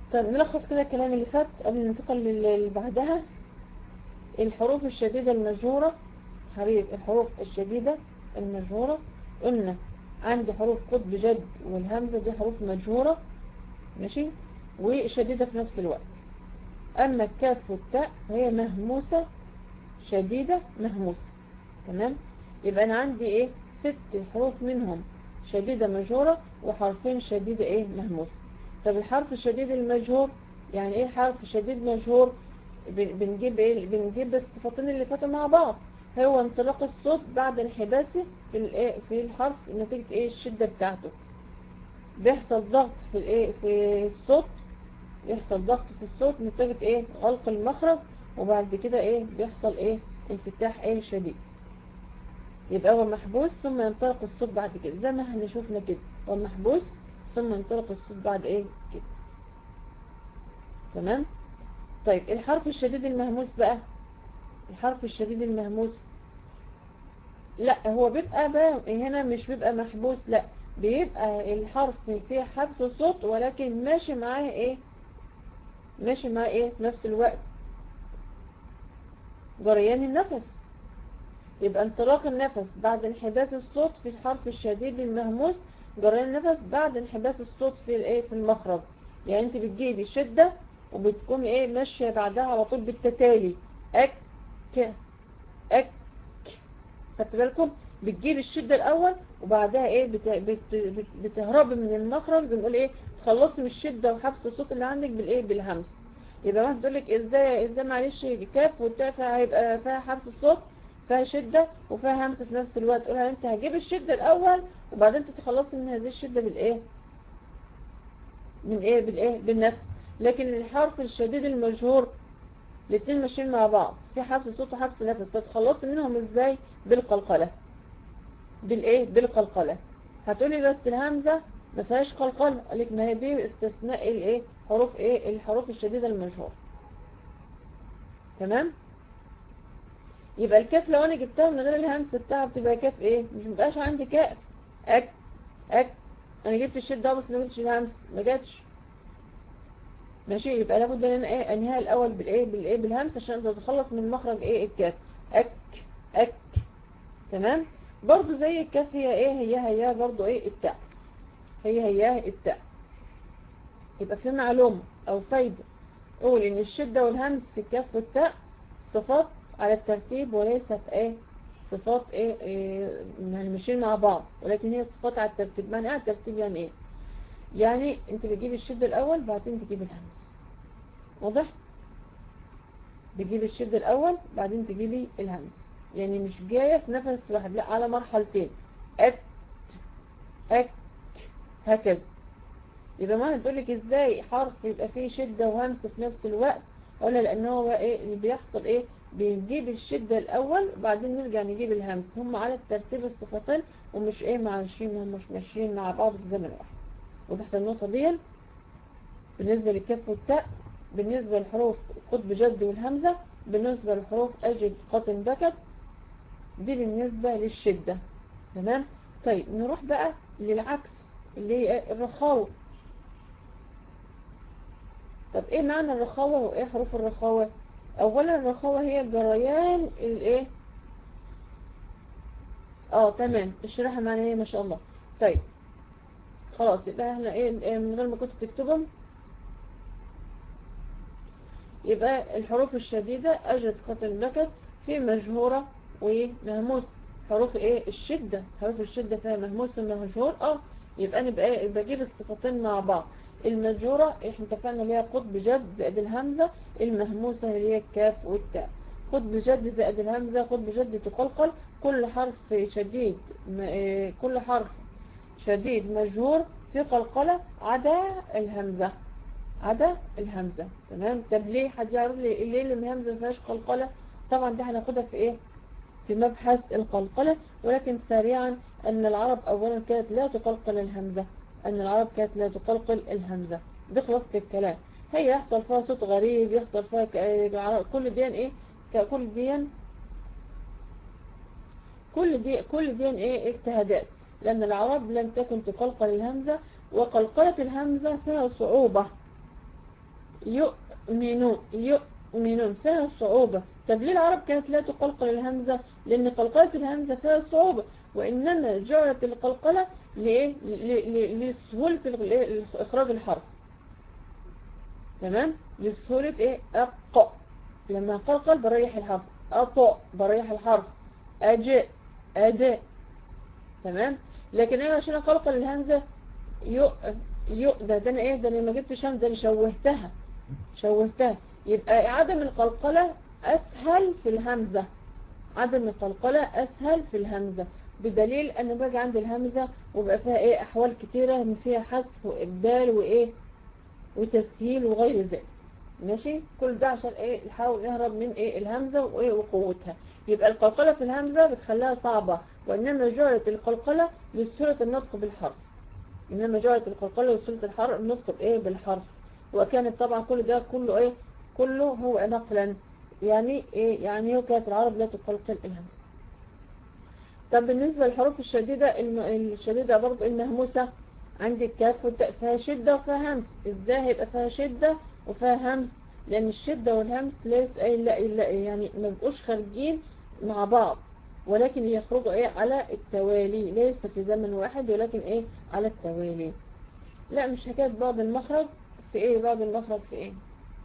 طيب نلخص كده الكلام اللي فات قبل ما ننتقل اللي بعدها الحروف الشديدة المجهورة حبيب الحروف الشديدة المجهورة قلنا عندي حروف قطب جد والهمزة دي حروف مجهورة ماشي وشديدة في نفس الوقت أما الكاف والتاء هي مهموسة شديدة مهموسة تمام يبقى أنا عندي إيه ست حروف منهم شديدة مجهورة وحرفين شديدة إيه مهموسة طب الحرف الشديد المجهور يعني إيه حرف شديد مجهور بنجيب إيه بنجيب الصفتين اللي فاتوا مع بعض هو انطلاق الصوت بعد انحباسه في الايه في الحرف نتيجة ايه الشدة بتاعته بيحصل ضغط في الايه في الصوت يحصل ضغط في الصوت نتيجة ايه غلق المخرج وبعد كده ايه بيحصل ايه انفتاح ايه شديد يبقى هو محبوس ثم ينطلق الصوت بعد كده زي ما احنا شفنا كده هو محبوس ثم ينطلق الصوت بعد ايه كده تمام طيب الحرف الشديد المهموس بقى الحرف الشديد المهموس لا هو بيبقى بقى هنا مش بيبقى محبوس لا بيبقى الحرف فيه حبس صوت ولكن ماشي معاه ايه ماشي معاه ايه في نفس الوقت جريان النفس يبقى انطلاق النفس بعد انحباس الصوت في الحرف الشديد المهموس جريان النفس بعد انحباس الصوت في الايه في المخرج يعني انت بتجيبي شدة وبتكون ايه ماشية بعدها على طول بالتتالي اك اك خدت بالكم بتجيب الشدة الاول وبعدها ايه بت... بت... بت... بتهربي من المخرج بنقول ايه تخلصي من الشدة وحبس الصوت اللي عندك بالايه بالهمس يبقى ما تقول لك ازاي ازاي معلش الكاف والتاء هيبقى فيها حبس الصوت فيها شدة وفيها همس في نفس الوقت قولها انت هجيب الشدة الاول وبعدين تتخلصي من هذه الشدة بالايه من ايه بالايه بالنفس لكن الحرف الشديد المجهور الاثنين ماشيين مع بعض في حبس صوت وحبس نفس تتخلصي منهم ازاي بالقلقلة بالايه بالقلقلة هتقولي بس الهمزة ما فيهاش قلقلة قالك ما هي دي استثناء الايه حروف ايه الحروف الشديدة المجهور تمام يبقى الكاف لو انا جبتها من غير الهمس بتاعها بتبقى كاف ايه مش مبقاش عندي كاف اك اك انا جبت الشدة بس ما جبتش الهمس ما جاتش ماشي يبقى لابد ان انا ايه انهيها الاول بالايه بالايه بالهمس عشان تتخلص من مخرج ايه الكاف اك اك تمام برضو زي الكاف هي ايه هي هي برضو ايه التاء هي هي التاء يبقى في معلومة او فايدة قول ان الشدة والهمس في الكاف والتاء صفات على الترتيب وليست ايه صفات ايه, إيه يعني ماشيين مع بعض ولكن هي صفات على الترتيب معنى ايه الترتيب يعني ايه يعني انت بتجيب الشدة الاول بعدين تجيب الهمس واضح بتجيب الشدة الاول بعدين تجيبي الهمس يعني مش جاية في نفس واحد لا على مرحلتين اك اك هكذا يبقى ما هتقولك ازاي حرف يبقى فيه شدة وهمس في نفس الوقت ولا لان هو ايه اللي بيحصل ايه بنجيب الشدة الاول وبعدين نرجع نجيب الهمس هم على الترتيب الصفتين ومش ايه ماشيين هم مش ماشيين مع بعض في زمن واحد وتحت النقطة دي بالنسبة للكف والتاء بالنسبة للحروف قطب جد والهمزة بالنسبة للحروف أجد قطن بكت دي بالنسبة للشدة تمام طيب نروح بقى للعكس اللي هي الرخاوة طب ايه معنى الرخاوة وايه حروف الرخاوة اولا الرخاوة هي جريان الايه اه تمام اشرحها معنا ايه ما شاء الله طيب خلاص يبقى احنا ايه من غير ما كنت تكتبهم يبقى الحروف الشديدة أجد قتل بكت في مجهورة ومهموس حروف ايه الشدة حروف الشدة فيها مهموس ومجهور اه يبقى انا بقى بجيب الصفتين مع بعض المجهورة احنا اتفقنا اللي هي قطب جد زائد الهمزة المهموسة اللي هي الكاف والتاء قطب جد زائد الهمزة قطب جد تقلقل كل حرف شديد كل حرف شديد مجهور في قلقلة عدا الهمزة عدا الهمزة تمام طب ليه حد يعرف لي ليه الهمزة ما فيهاش قلقلة طبعا دي هناخدها في ايه في مبحث القلقلة ولكن سريعا ان العرب اولا كانت لا تقلقل الهمزة ان العرب كانت لا تقلقل الهمزة دي خلاصة الكلام هي يحصل فيها صوت غريب يحصل فيها كل دين ايه كل دين كل دي كل دين ايه اجتهادات لان العرب لم تكن تقلقل الهمزة وقلقلة الهمزة فيها صعوبة يؤمنون يؤمنون فيها صعوبة طب ليه العرب كانت لا تقلقل الهمزة لأن قلقلة الهمزة فيها صعوبة وإنما جعلت القلقلة لإيه لسهولة إخراج الحرف تمام لسهولة إيه أق لما قلقل بريح الحرف أط بريح الحرف أج أد تمام لكن ايه عشان اقلقل الهمزة يؤ يؤ ده ده انا ايه ده انا ما جبتش همزة اللي شوهتها شوهتها يبقى عدم القلقلة اسهل في الهمزة عدم القلقلة اسهل في الهمزة بدليل ان باجي عند الهمزة وبقى فيها ايه احوال كتيرة من فيها حذف وابدال وايه وتسهيل وغير ذلك ماشي كل ده عشان ايه نحاول نهرب من ايه الهمزة وايه وقوتها يبقى القلقلة في الهمزة بتخليها صعبة وإنما جعلت القلقلة لسهولة النطق بالحرف إنما جعلت القلقلة لسهولة الحرف النطق بإيه بالحرف وكانت طبعا كل ده كله إيه كله هو نقلا يعني إيه يعني هو كانت العرب لا تقلقل الهمزة طب بالنسبة للحروف الشديدة الشديدة برضو المهموسة عندي الكاف والتاء فيها شدة وفيها همس ازاي هيبقى فيها شدة وفيها همس لأن الشدة والهمس ليس أي لا لا يعني ما بقوش خارجين مع بعض ولكن يخرجوا ايه على التوالي ليس في زمن واحد ولكن ايه على التوالي لا مش حكاية بعض المخرج في ايه بعض المخرج في ايه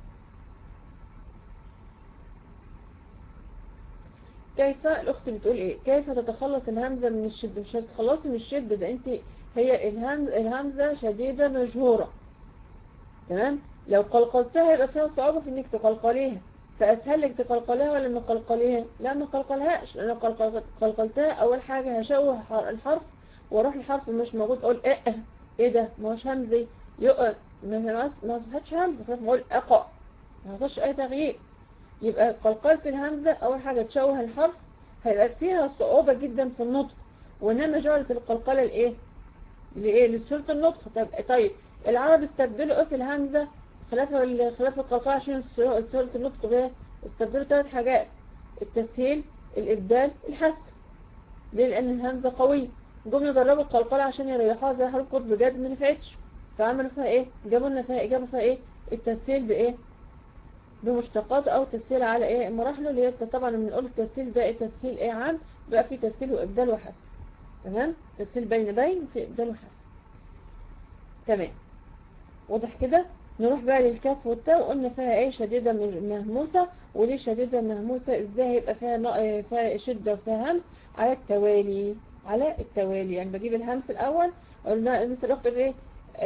كيف الاخت بتقول ايه كيف تتخلص الهمزة من الشدة مش هتتخلصي من الشدة ده انت هي الهمزة, الهمزة شديدة مجهورة تمام لو قلقلتها يبقى فيها صعوبة في انك تقلقليها فأسهل لك تقلقلها ولا ما قلقليها لا ما قلقلهاش لأن قلقلتها أول حاجة هشوه الحرف واروح الحرف مش موجود أقول إيه إيه ده ما هوش همزي يقع ما ما صبحتش همزة فراح أقول أقع ما هوش أي تغيير يبقى قلقلة الهمزة أول حاجة تشوه الحرف هيبقى فيها صعوبة جدا في النطق وإنما جعلت القلقلة لإيه لإيه لسهولة النطق طب طيب العرب استبدلوا إيه في الهمزة خلاف خلاف القلقلة عشان سهولة النطق بها استبدلوا ثلاث حاجات التسهيل الإبدال الحث ليه لأن الهمزة قوية جم يجربوا القلقلة عشان يريحوها زي حرف قطب بجد ما نفعتش فعملوا فيها ايه جابوا لنا فيها جابوا فيها ايه التسهيل بايه بمشتقات او تسهيل على ايه مراحله اللي هي طبعا بنقول التسهيل ده ايه تسهيل ايه عام بقى في تسهيل وابدال وحث تمام تسهيل بين بين في ابدال وحث تمام واضح كده نروح بقى للكاف والتاء وقلنا فيها ايه شديدة مهموسة وليه شديدة مهموسة ازاي هيبقى فيها فيها شدة وفيها همس على التوالي على التوالي يعني بجيب الهمس الاول قلنا مثل الاخت ايه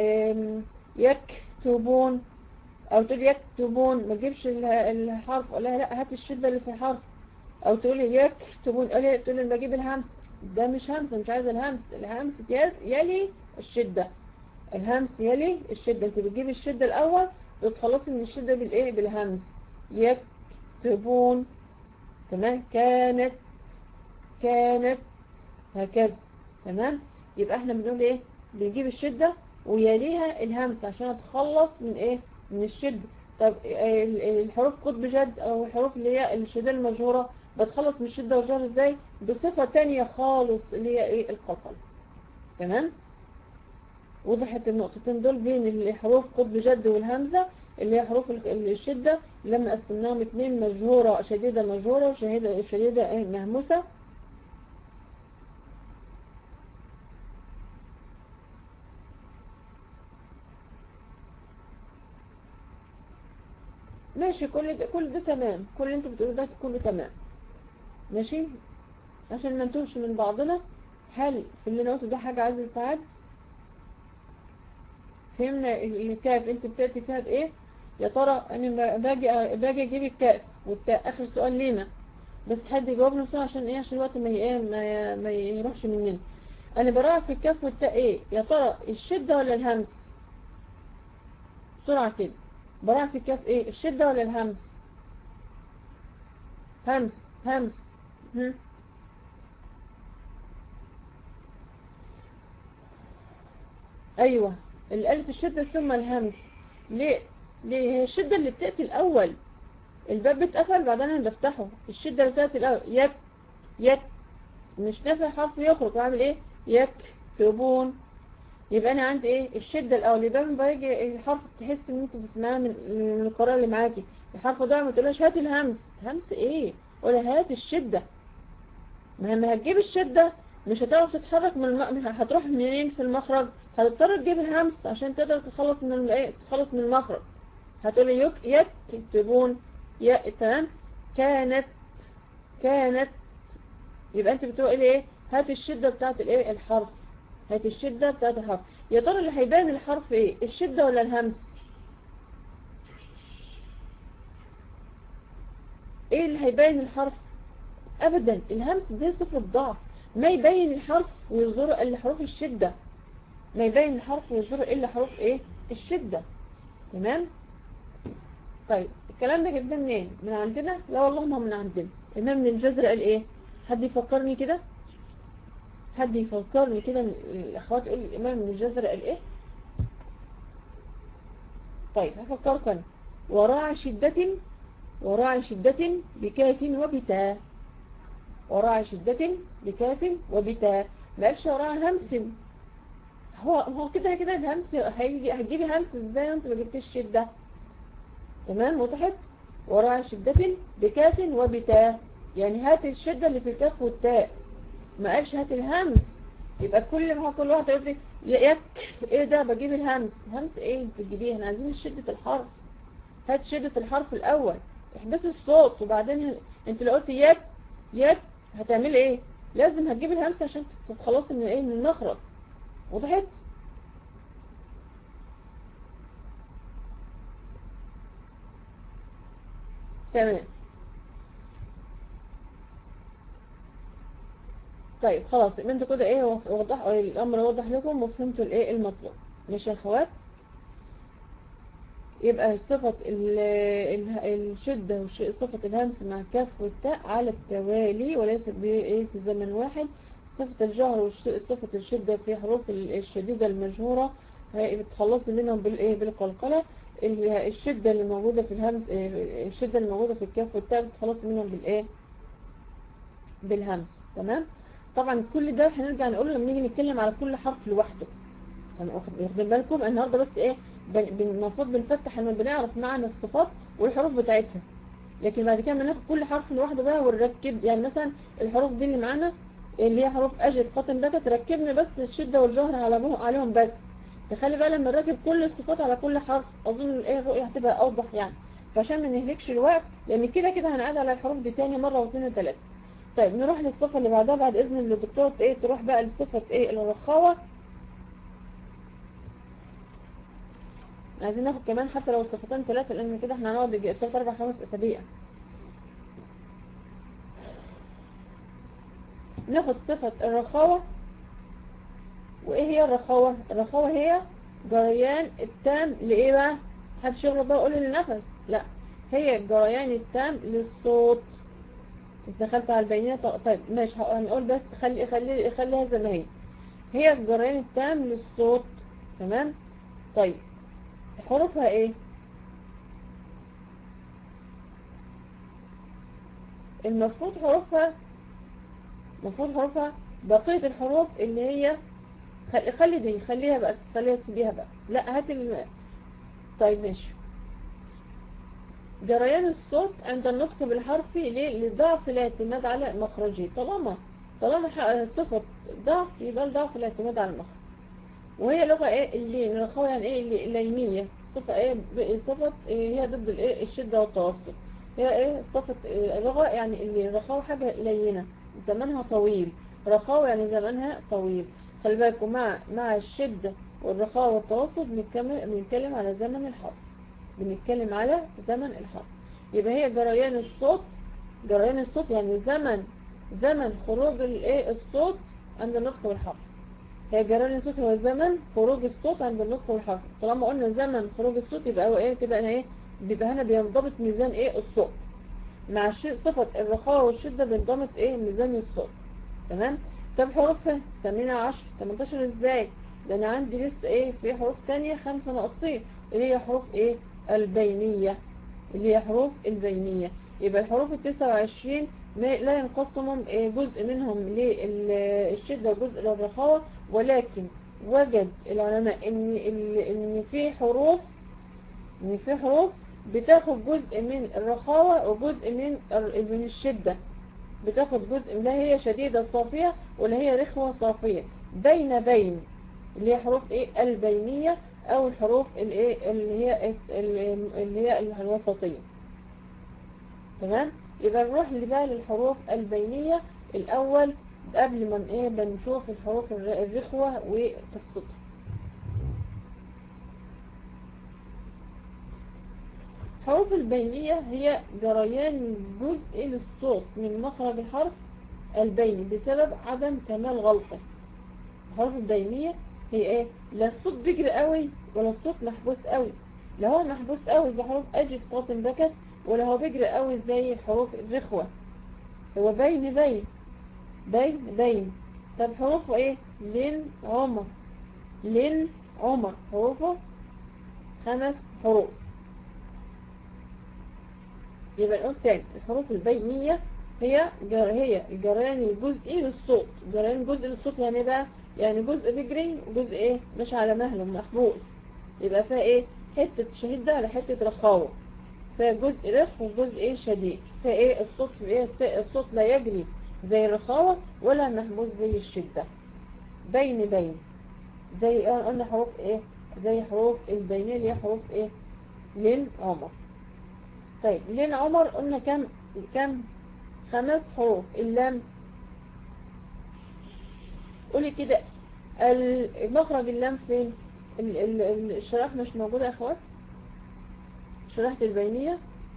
يكتبون او تقول يكتبون ما تجيبش الحرف ولا لا هات الشدة اللي في الحرف او تقول يكتبون تقول لي بجيب الهمس ده مش همس مش عايز الهمس الهمس يلي الشدة الهمس يلي الشدة انت بتجيب الشدة الاول وتخلصي من الشدة بالايه بالهمس يكتبون تمام كانت كانت هكذا تمام يبقى احنا بنقول ايه بنجيب الشدة ويليها الهمس عشان اتخلص من ايه من الشدة طب الحروف قطب جد او الحروف اللي هي الشدة المجهورة بتخلص من الشدة والجهر ازاي بصفة تانية خالص اللي هي ايه القلقل تمام وضحت النقطتين دول بين الحروف قطب جد والهمزة اللي هي حروف الشدة لما قسمناهم اتنين مجهورة شديدة مجهورة وشديدة شديدة مهموسة ماشي كل ده كل ده تمام كل اللي انت بتقوله ده كله تمام ماشي عشان ما نتوهش من بعضنا هل في اللي انا قلته ده حاجة عايز تعاد فهمنا الكاف انت بتأتي فيها بايه يا ترى انا باجي باجي اجيب الكاف والتاء اخر سؤال لينا بس حد يجاوبنا بسرعه عشان ايه عشان الوقت ما ايه ما, ما يروحش مننا انا براعي في الكاف والتاء ايه يا ترى الشده ولا الهمس بسرعه كده براعي في الكاف ايه الشده ولا الهمس همس همس هم. ايوه الألف الشدة ثم الهمس ليه ليه هي الشدة اللي بتأتي الأول الباب بيتقفل بعدين انا بفتحه الشدة اللي بتأتي الأول يك يك مش نافع حرف يخرج اعمل ايه يكتبون يبقى انا عندي ايه الشدة الاول يبقى من باجي الحرف تحس ان انت بتسمعها من من القراءة اللي معاكي الحرف ده ما تقولهاش هات الهمس همس ايه ولا هات الشدة ما لما هتجيب الشدة مش هتعرف تتحرك من الم... مش هتروح منين في المخرج هتضطر تجيب الهمس عشان تقدر تخلص من ال- ايه تخلص من المخرج هتقولي يك يكتبون يا تمام كانت كانت يبقى انت بتقولي ايه هات الشدة بتاعت الايه الحرف هات الشدة بتاعت الحرف يا ترى اللي هيبان الحرف ايه الشدة ولا الهمس ايه اللي هيبين الحرف ابدا الهمس دي صفة ضعف ما يبين الحرف ويظهر الا حروف الشدة ما يبين الحرف ويظهر الا حروف ايه الشدة تمام طيب الكلام ده جبناه منين من عندنا لا والله ما من عندنا امام من الجزر قال ايه حد يفكرني كده حد يفكرني كده من الاخوات يقول الامام من الجزر قال ايه طيب هفكركم أنا. وراء شدة وراء شدة بكاف وبتاء وراء شدة بكاف وبتاء ما قالش وراء همس هو هو كده كده الهمس هيجي هتجيبي همس ازاي وانت ما جبتيش شدة تمام وضحت وراء شدة بكاف وبتاء يعني هات الشدة اللي في الكاف والتاء ما قالش هات الهمس يبقى كل ما هو كل واحد يقول لي يك ايه ده بجيب الهمس همس ايه بتجيبيه احنا عايزين شدة الحرف هات شدة الحرف الاول احداث الصوت وبعدين انت لو قلت يك يك هتعمل ايه لازم هتجيب الهمس عشان تتخلصي من ايه من المخرج وضحت تمام طيب خلاص يبقى انتوا كده ايه وضح الامر وضح لكم وفهمتوا الايه المطلوب ماشي يا اخوات يبقى صفة ال- ال- الشدة وصفة الهمس مع الكاف والتاء على التوالي وليس بايه في زمن واحد صفة الجهر وصفة الشدة في حروف ال- الشديدة المجهورة هي بتخلصي منهم بالايه بالقلقلة ال- الشدة اللي موجودة في الهمس اه، الشدة اللي موجودة في الكاف والتاء بتخلصي منهم بالايه بالهمس تمام طبعا كل ده هنرجع نقول لما نيجي نتكلم على كل حرف لوحده يعني واخد- واخدين بالكم النهارده بس ايه بن- بن- المفروض بنفتح ان بنعرف معنى الصفات والحروف بتاعتها لكن بعد كده بناخد كل حرف لوحده بقى ونركب يعني مثلا الحروف دي اللي معانا اللي هي حروف اجل قاتل بقى تركبنا بس الشدة والجهر على مه- عليهم بس تخلي بقى لما نركب كل الصفات على كل حرف اظن الايه الرؤية هتبقى اوضح يعني فعشان ما نهلكش الوقت لان كده كده هنعاد على الحروف دي تاني مرة واثنين وثلاثة طيب نروح للصفة اللي بعدها بعد اذن الدكتور ايه تروح بقى لصفة ايه الرخاوة عايزين ناخد كمان حتى لو الصفتين ثلاثة لان كده احنا هنقعد يجي ثلاث اربع خمس اسابيع ناخد صفة الرخاوة وايه هي الرخاوة الرخاوة هي جريان التام لايه بقى حد شغل بقى قول للنفس لا هي الجريان التام للصوت انت دخلت على البينية طيب ماشي هنقول بس خلي خلي خليها زي ما هي هي الجريان التام للصوت تمام طيب حروفها ايه المفروض حروفها المفروض حروفها بقية الحروف اللي هي خلي, خلي دي خليها بقى خليها تسيبيها بقى لا هات الم... طيب ماشي جريان الصوت عند النطق بالحرف ليه لضعف الاعتماد على مخرجه طالما طالما صفة ضعف يبقى ضعف الاعتماد على المخرج وهي لغة ايه اللين الرخاوة يعني ايه اللي اللينية صفة ايه صفة إيه هي ضد الايه الشدة والتوسط هي ايه صفة إيه لغة يعني اللي الرخاوة حاجة لينة زمنها طويل رخاوة يعني زمنها طويل خلي بالكم مع مع الشدة والرخاوة والتوسط بنتكلم بنتكلم على زمن الحرف بنتكلم على زمن الحرف يبقى هي جريان الصوت جريان الصوت يعني زمن زمن خروج الايه الصوت عند النطق بالحرف هي جريان الصوت هو زمن خروج الصوت عند النطق بالحرف طالما قلنا زمن خروج الصوت يبقى هو ايه كده ايه بيبقى هنا بينضبط ميزان ايه الصوت مع صفة الرخاوة والشدة بينضبط ايه ميزان الصوت تمام طب حروفها سمينا 10 18 ازاي ده انا عندي لسه ايه في حروف تانية خمسة ناقصين اللي هي حروف ايه البينية اللي هي حروف البينية يبقى الحروف ال 29 لا ينقسم جزء منهم للشدة وجزء للرخاوة ولكن وجد العلماء ان ان في حروف ان في حروف بتاخد جزء من الرخاوة وجزء من من الشدة بتاخد جزء لا هي شديدة صافية ولا هي رخوة صافية بين بين اللي هي حروف ايه البينية او الحروف الايه اللي هي اللي هي الوسطية تمام يبقى نروح اللي بقى للحروف البينية الاول قبل ما ايه بنشوف الحروف الرخوة وقصتها الحروف البينية هي جريان جزء للصوت من مخرج الحرف البيني بسبب عدم كمال غلطه الحروف البينية هي ايه لا الصوت بيجري قوي ولا الصوت محبوس قوي لا هو محبوس قوي زي حروف اجد قاطن بكت ولا هو بيجري قوي زي حروف الرخوة هو بين بين بين بين طب حروفه ايه لين عمر لين عمر حروفه خمس حروف يبقى نقول تاني الحروف البينية هي جر هي الجريان الجزئي للصوت جريان جزء للصوت يعني بقى يعني جزء بيجري وجزء ايه مش على مهله محبوس يبقى فيها ايه حتة شديدة على حتة رخاوة فيها جزء رخ وجزء ايه شديد فيها ايه الصوت ايه الصوت لا يجري زي الرخاوة ولا محبوس زي الشدة بين بين زي قلنا حروف ايه زي حروف البينية اللي هي حروف ايه لين عمر طيب لين عمر قلنا كم كم خمس حروف اللام قولي كده مخرج اللام فين الشراح مش موجودة يا اخوات شرحة البينية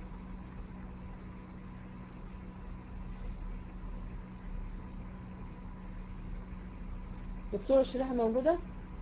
دكتور الشريحة موجودة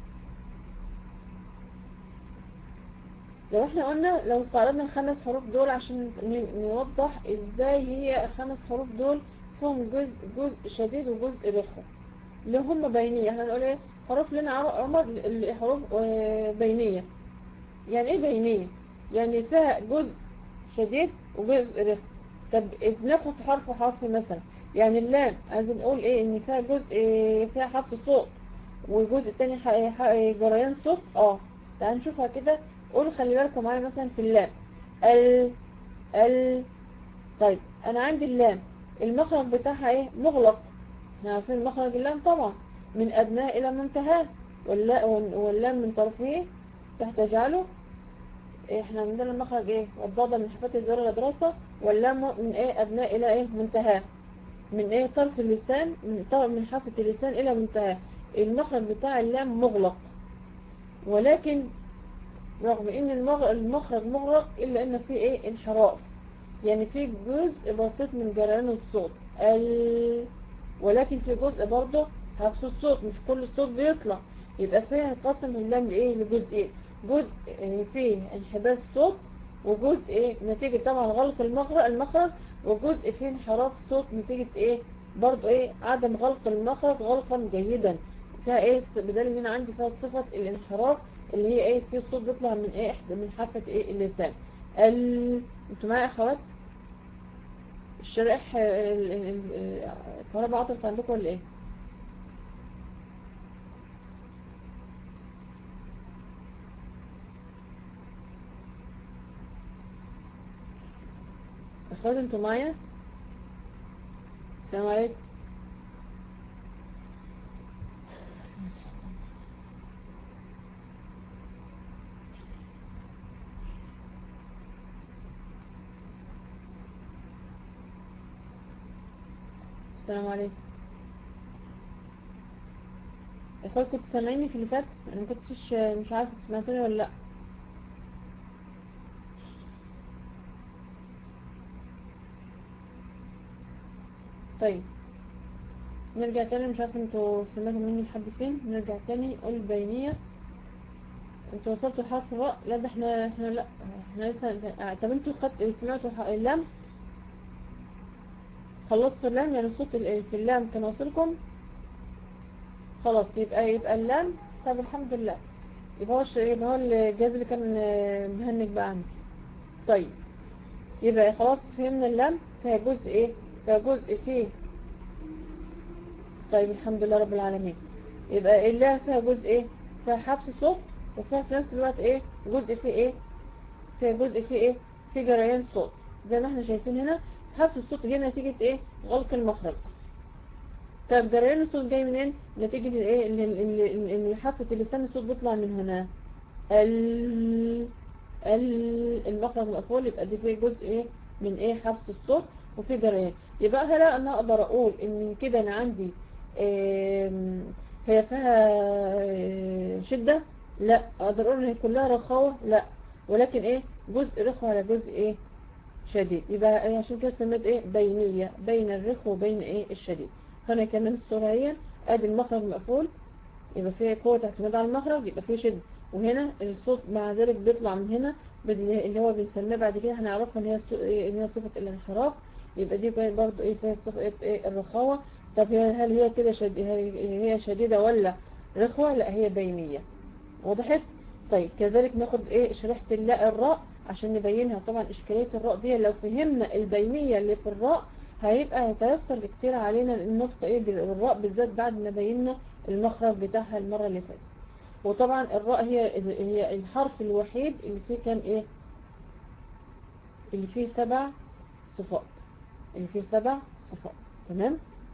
لو احنا قلنا لو استعرضنا الخمس حروف دول عشان نوضح ازاي هي الخمس حروف دول فيهم جزء جزء شديد وجزء رخو اللي هم بينية احنا نقول ايه حروف لنا عمر حروف بينية يعني ايه بينية يعني فيها جزء شديد وجزء رخو طب بناخد حرف حرف مثلا يعني اللام عايزين نقول ايه ان فيها جزء فيها حرف صوت والجزء التاني جريان صوت اه تعال نشوفها كده قولوا خلي بالكم معايا مثلا في اللام ال ال طيب انا عندي اللام المخرج بتاعها ايه مغلق احنا عارفين مخرج اللام طبعا من ادناه الى منتهاه واللام من طرفه تحت جعله احنا عندنا المخرج ايه والضاد من حفات الزر الدراسة واللام من ايه ادناه الى ايه منتهاه من ايه طرف اللسان من طرف من حافة اللسان الى منتهاه المخرج بتاع اللام مغلق ولكن رغم ان المخرج مغلق الا ان في ايه انحراف يعني في جزء بسيط من جريان الصوت ال... ولكن في جزء برضه حبس الصوت مش كل الصوت بيطلع يبقى فيها قسم اللام لايه لجزئين جزء فيه انحباس صوت وجزء ايه نتيجة طبعا غلق المخرج المخرج وجزء فيه انحراف صوت نتيجة ايه برضه ايه عدم غلق المخرج غلقا جيدا فيها ايه بدل ان انا عندي فيها صفة الانحراف اللي هي ايه في صوت بيطلع من ايه من حافة ايه اللسان ال... انتوا معايا يا اخوات الشرائح الكهرباء عطلت عندكم ولا ايه اخوات انتوا معايا السلام عليكم السلام عليكم اخوات كنت سامعيني في اللي فات انا كنتش مش عارفه سمعتوني ولا لا طيب نرجع تاني مش عارفه انتوا سمعتوا مني لحد فين نرجع تاني قول بينية انتوا وصلتوا لحرف الراء لا ده احنا احنا لا احنا لسه طب انتوا خدت سمعتوا اللام خلصت اللام يعني صوت في اللام كان واصلكم خلاص يبقى يبقى اللام طب الحمد لله يبقى هو يبقى هو الجهاز اللي كان مهنج بقى عندي طيب يبقى خلاص فهمنا اللام فيها جزء ايه فيها جزء فيه طيب الحمد لله رب العالمين يبقى اللام فيها جزء ايه فيها حبس صوت وفيها في نفس الوقت ايه جزء فيه ايه فيها جزء فيه ايه في جريان صوت زي ما احنا شايفين هنا حبس الصوت جاي نتيجة ايه غلق المخرج طب جريان الصوت جاي منين نتيجة الايه ان حافة اللسان الصوت بيطلع من هنا ال ال المخرج مقفول يبقى دي فيه جزء ايه من ايه حبس الصوت وفي جريان يبقى هنا انا اقدر اقول ان كده انا عندي هي فيها شدة لا اقدر اقول ان هي كلها رخاوة لا ولكن ايه جزء رخوة على جزء ايه شديد يبقى ايه عشان كده سميت ايه بينية بين الرخو وبين ايه الشديد هنا كمان الصورة هي ادي المخرج مقفول يبقى فيه قوة اعتماد على المخرج يبقى فيه شد وهنا الصوت مع ذلك بيطلع من هنا اللي هو بنسميه بعد كده هنعرفها ان هي ان هي صفة الانحراف يبقى دي برضه ايه فيها صفة ايه الرخاوة طب هل هي كده شد... هي شديدة ولا رخوة لا هي بينية وضحت طيب كذلك ناخد ايه شريحة اللاء الراء عشان نبينها طبعا اشكالية الراء دي لو فهمنا البينية اللي في الراء هيبقى هيتيسر كتير علينا النطق ايه بالراء بالذات بعد ما بينا المخرج بتاعها المرة اللي فاتت وطبعا الراء هي هي الحرف الوحيد اللي فيه كان ايه اللي فيه سبع صفات اللي فيه سبع صفات تمام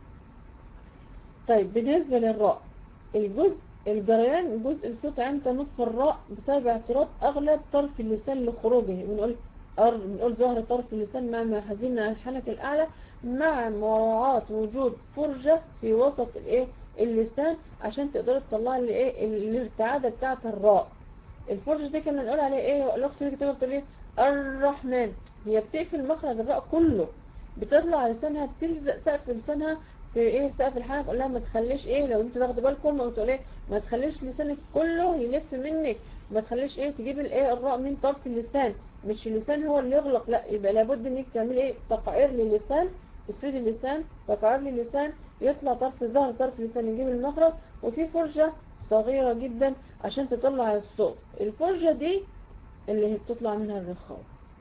طيب بالنسبة للراء الجزء الجريان جزء الصوت عند نطق الراء بسبب اعتراض اغلب طرف اللسان لخروجه بنقول أر... بنقول ظهر طرف اللسان مع محاذين الحنك الاعلى مع مراعاة وجود فرجة في وسط الايه اللسان عشان تقدروا تطلعوا الايه الارتعادة بتاعة الراء الفرجة دي كنا نقول عليها ايه الاخت اللي كتبت تقول ايه الرحمن هي بتقفل مخرج الراء كله بتطلع لسانها تلزق سقف لسانها في ايه سقف الحنك قول لها ما تخليش ايه لو انت واخده بالكم ما تقول ايه ما تخليش لسانك كله يلف منك ما تخليش ايه تجيب الايه الراء من طرف اللسان مش اللسان هو اللي يغلق لا يبقى لابد انك تعملي ايه تقعير للسان تفردي اللسان تقعير للسان يطلع طرف ظهر طرف اللسان يجيب المخرج وفي فرجة صغيرة جدا عشان تطلع الصوت الفرجة دي اللي هي بتطلع منها الرخاوة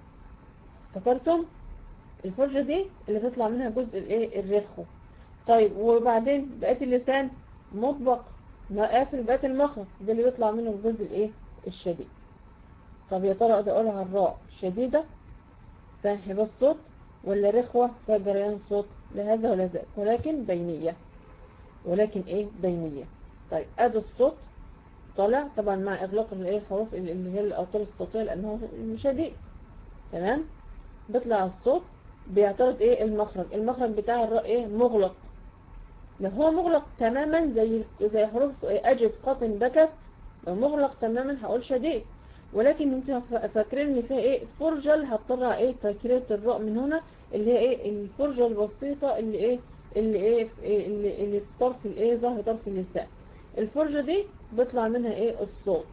افتكرتم الفرجة دي اللي بيطلع منها جزء الايه الرخو طيب وبعدين بقيت اللسان مطبق ما قافل بقيت المخرج ده اللي بيطلع منه الجزء الايه الشديد طب يا ترى اقدر اقولها الراء شديدة فيها انحباس صوت ولا رخوة فيها جريان صوت لا هذا ولا ذاك ولكن بينية ولكن ايه بينية طيب ادي الصوت طالع طبعا مع اغلاق الايه الحروف اللي هي الاوتار الصوتية لانه شديد تمام بيطلع الصوت بيعترض ايه المخرج المخرج بتاع الراء ايه مغلق لو هو مغلق تماما زي زي حروف اجد قطن بكت لو مغلق تماما هقول شديد ولكن انت فاكرين ان فيها ايه فرجة اللي هتطلع ايه تكريرة الراء من هنا اللي هي ايه الفرجة البسيطة اللي ايه اللي ايه اللي, اللي في طرف الايه ظهر طرف اللسان الفرجة دي بيطلع منها ايه الصوت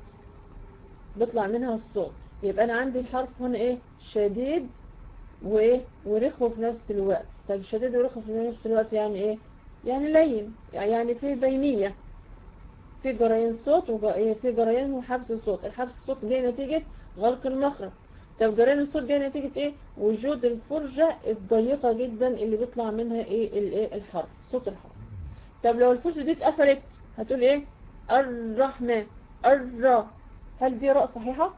بيطلع منها الصوت يبقى انا عندي الحرف هنا ايه شديد وايه ورخو في نفس الوقت طب شديد ورخو في نفس الوقت يعني ايه يعني لين يعني في بينية في جريان صوت وفي جريان وحبس صوت الحبس الصوت جاي نتيجة غلق المخرج طب جريان الصوت جاي نتيجة ايه وجود الفرجة الضيقة جدا اللي بيطلع منها ايه الايه الحرف صوت الحرف طب لو الفرجة دي اتقفلت هتقول ايه الرحمن الرا هل دي راء صحيحة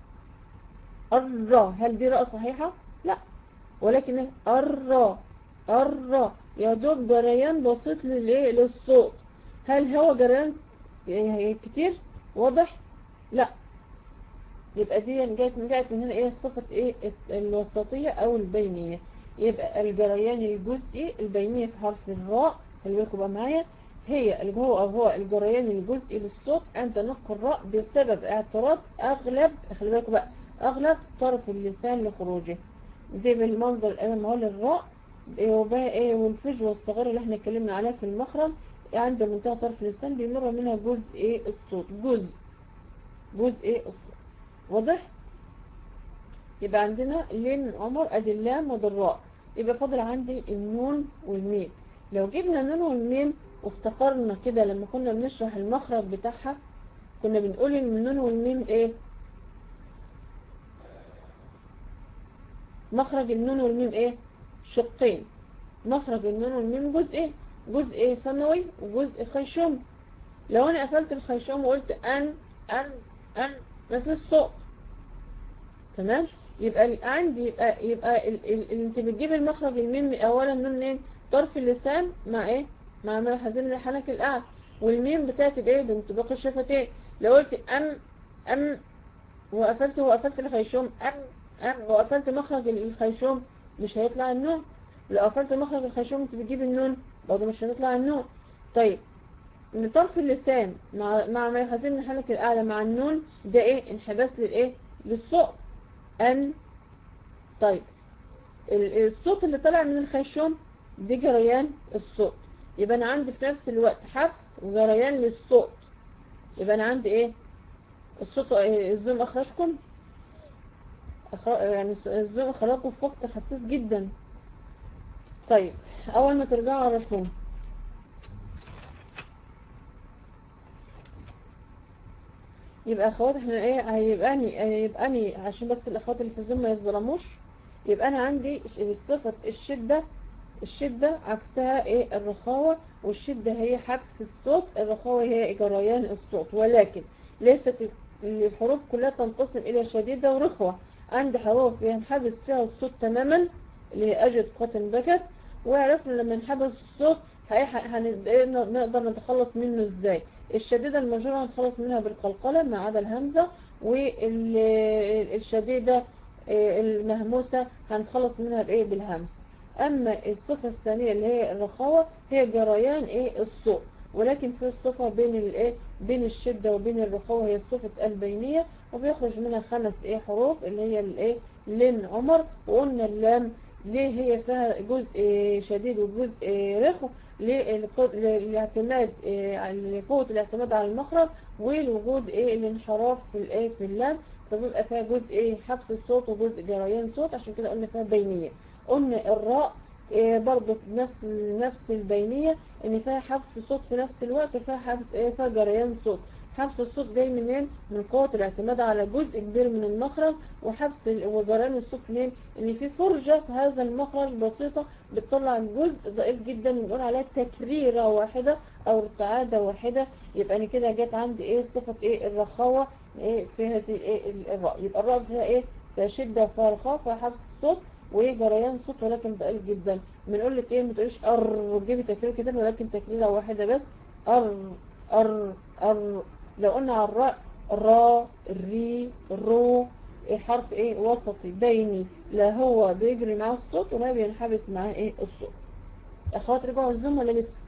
الرا هل دي راء صحيحة لا ولكن ايه الرا الرا يا دوب جريان بسيط للايه للصوت هل هو جريان كتير واضح لا يبقى دي جاءت من جاءت من هنا ايه صفة ايه الوسطية او البينية يبقى الجريان الجزئي البينية في حرف الراء اللي بالكم بقى معايا هي اللي هو هو الجريان الجزئي للصوت عند نطق الراء بسبب اعتراض اغلب خلي بالكم بقى اغلب طرف اللسان لخروجه دي بالمنظر الامام اهو للراء وبقى ايه والفجوة الصغيرة اللي احنا اتكلمنا عليها في المخرج عند منتهى طرف اللسان بيمر منها جزء ايه الصوت جزء جزء ايه الصوت واضح يبقى عندنا لين عمر ادي اللام والراء يبقى فاضل عندي النون والميم لو جبنا النون والميم وافتكرنا كده لما كنا بنشرح المخرج بتاعها كنا بنقول ان النون والميم ايه مخرج النون والميم ايه شقين مخرج النون والميم جزء ايه جزء ثانوي وجزء خيشوم لو انا قفلت الخيشوم وقلت ان ان ان ما فيش صوت تمام يبقى ال- عندي يبقى يبقى ال... ال... ال... انت بتجيب المخرج الميم اولا نون ايه طرف اللسان مع ايه مع ملحظين الحنك الاعلى والميم بتاعتي بايه بانطباق الشفتين لو قلت ام ام وقفلت وقفلت الخيشوم ام ام وقفلت مخرج ال- الخيشوم مش هيطلع النون لو قفلت مخرج الخيشوم انت بتجيب النون برضه مش هتطلع النون طيب من طرف اللسان مع مع ملحظين الحنك الاعلى مع النون ده ايه انحباس للايه للصوت ان طيب ال- الصوت اللي طالع من الخيشوم دي جريان الصوت يبقى انا عندي في نفس الوقت حبس وجريان للصوت يبقى انا عندي ايه الصوت إيه، الزوم اخرجكم أخر... يعني الزوم اخرجكم في وقت حساس جدا طيب اول ما ترجعوا عرفوني يبقى اخوات احنا ايه هيبقاني هيبقاني عشان بس الاخوات اللي في الزوم ما يتظلموش يبقى انا عندي صفة الشدة الشدة عكسها ايه الرخاوة والشدة هي حبس الصوت الرخاوة هي جريان الصوت ولكن ليست الحروف كلها تنقسم الى شديدة ورخوة عندي حروف ينحبس فيها الصوت تماما اللي هي اجد قتل بكت وعرفنا لما نحبس الصوت هي- هن- إيه نقدر نتخلص منه ازاي الشديدة المجرورة هنتخلص منها بالقلقلة ما عدا الهمزة والشديدة المهموسة هنتخلص منها بايه بالهمس اما الصفة الثانية اللي هي الرخاوة هي جريان ايه الصوت ولكن في الصفة بين الايه بين الشدة وبين الرخاوة هي الصفة البينية وبيخرج منها خمس ايه حروف اللي هي الايه لن عمر وقلنا اللام ليه هي فيها جزء شديد وجزء رخو للق- للاعتماد إيه، على قوة الاعتماد على المخرج والوجود ايه الانحراف في الايه في اللام فبيبقى فيها جزء ايه حبس الصوت وجزء جريان صوت عشان كده قلنا فيها بينية قلنا الراء إيه برضه نفس نفس البينية ان فيها حبس صوت في نفس الوقت وفيها حبس ايه فيها جريان صوت حبس الصوت جاي منين من قوة الاعتماد على جزء كبير من المخرج وحبس ال- وجريان الصوت منين ان في فرجة في هذا المخرج بسيطة بتطلع جزء ضئيل جدا بنقول عليها تكريرة واحدة او ارتعادة واحدة يبقى انا كده جت عندي ايه صفة ايه الرخاوة ايه في هذه ايه ال- الراء يبقى الراء فيها ايه فيها شدة وفيها رخاوة فيها حبس الصوت وجريان صوت ولكن ضئيل جدا بنقول لك ايه ما تقوليش ار جيبي تكرير كده ولكن تكريرة واحدة بس ار ار ار لو قلنا على الراء را الري الرو إيه حرف ايه وسطي بيني لا هو بيجري معاه الصوت ولا بينحبس معاه ايه الصوت اخوات رجعوا الزوم ولا لسه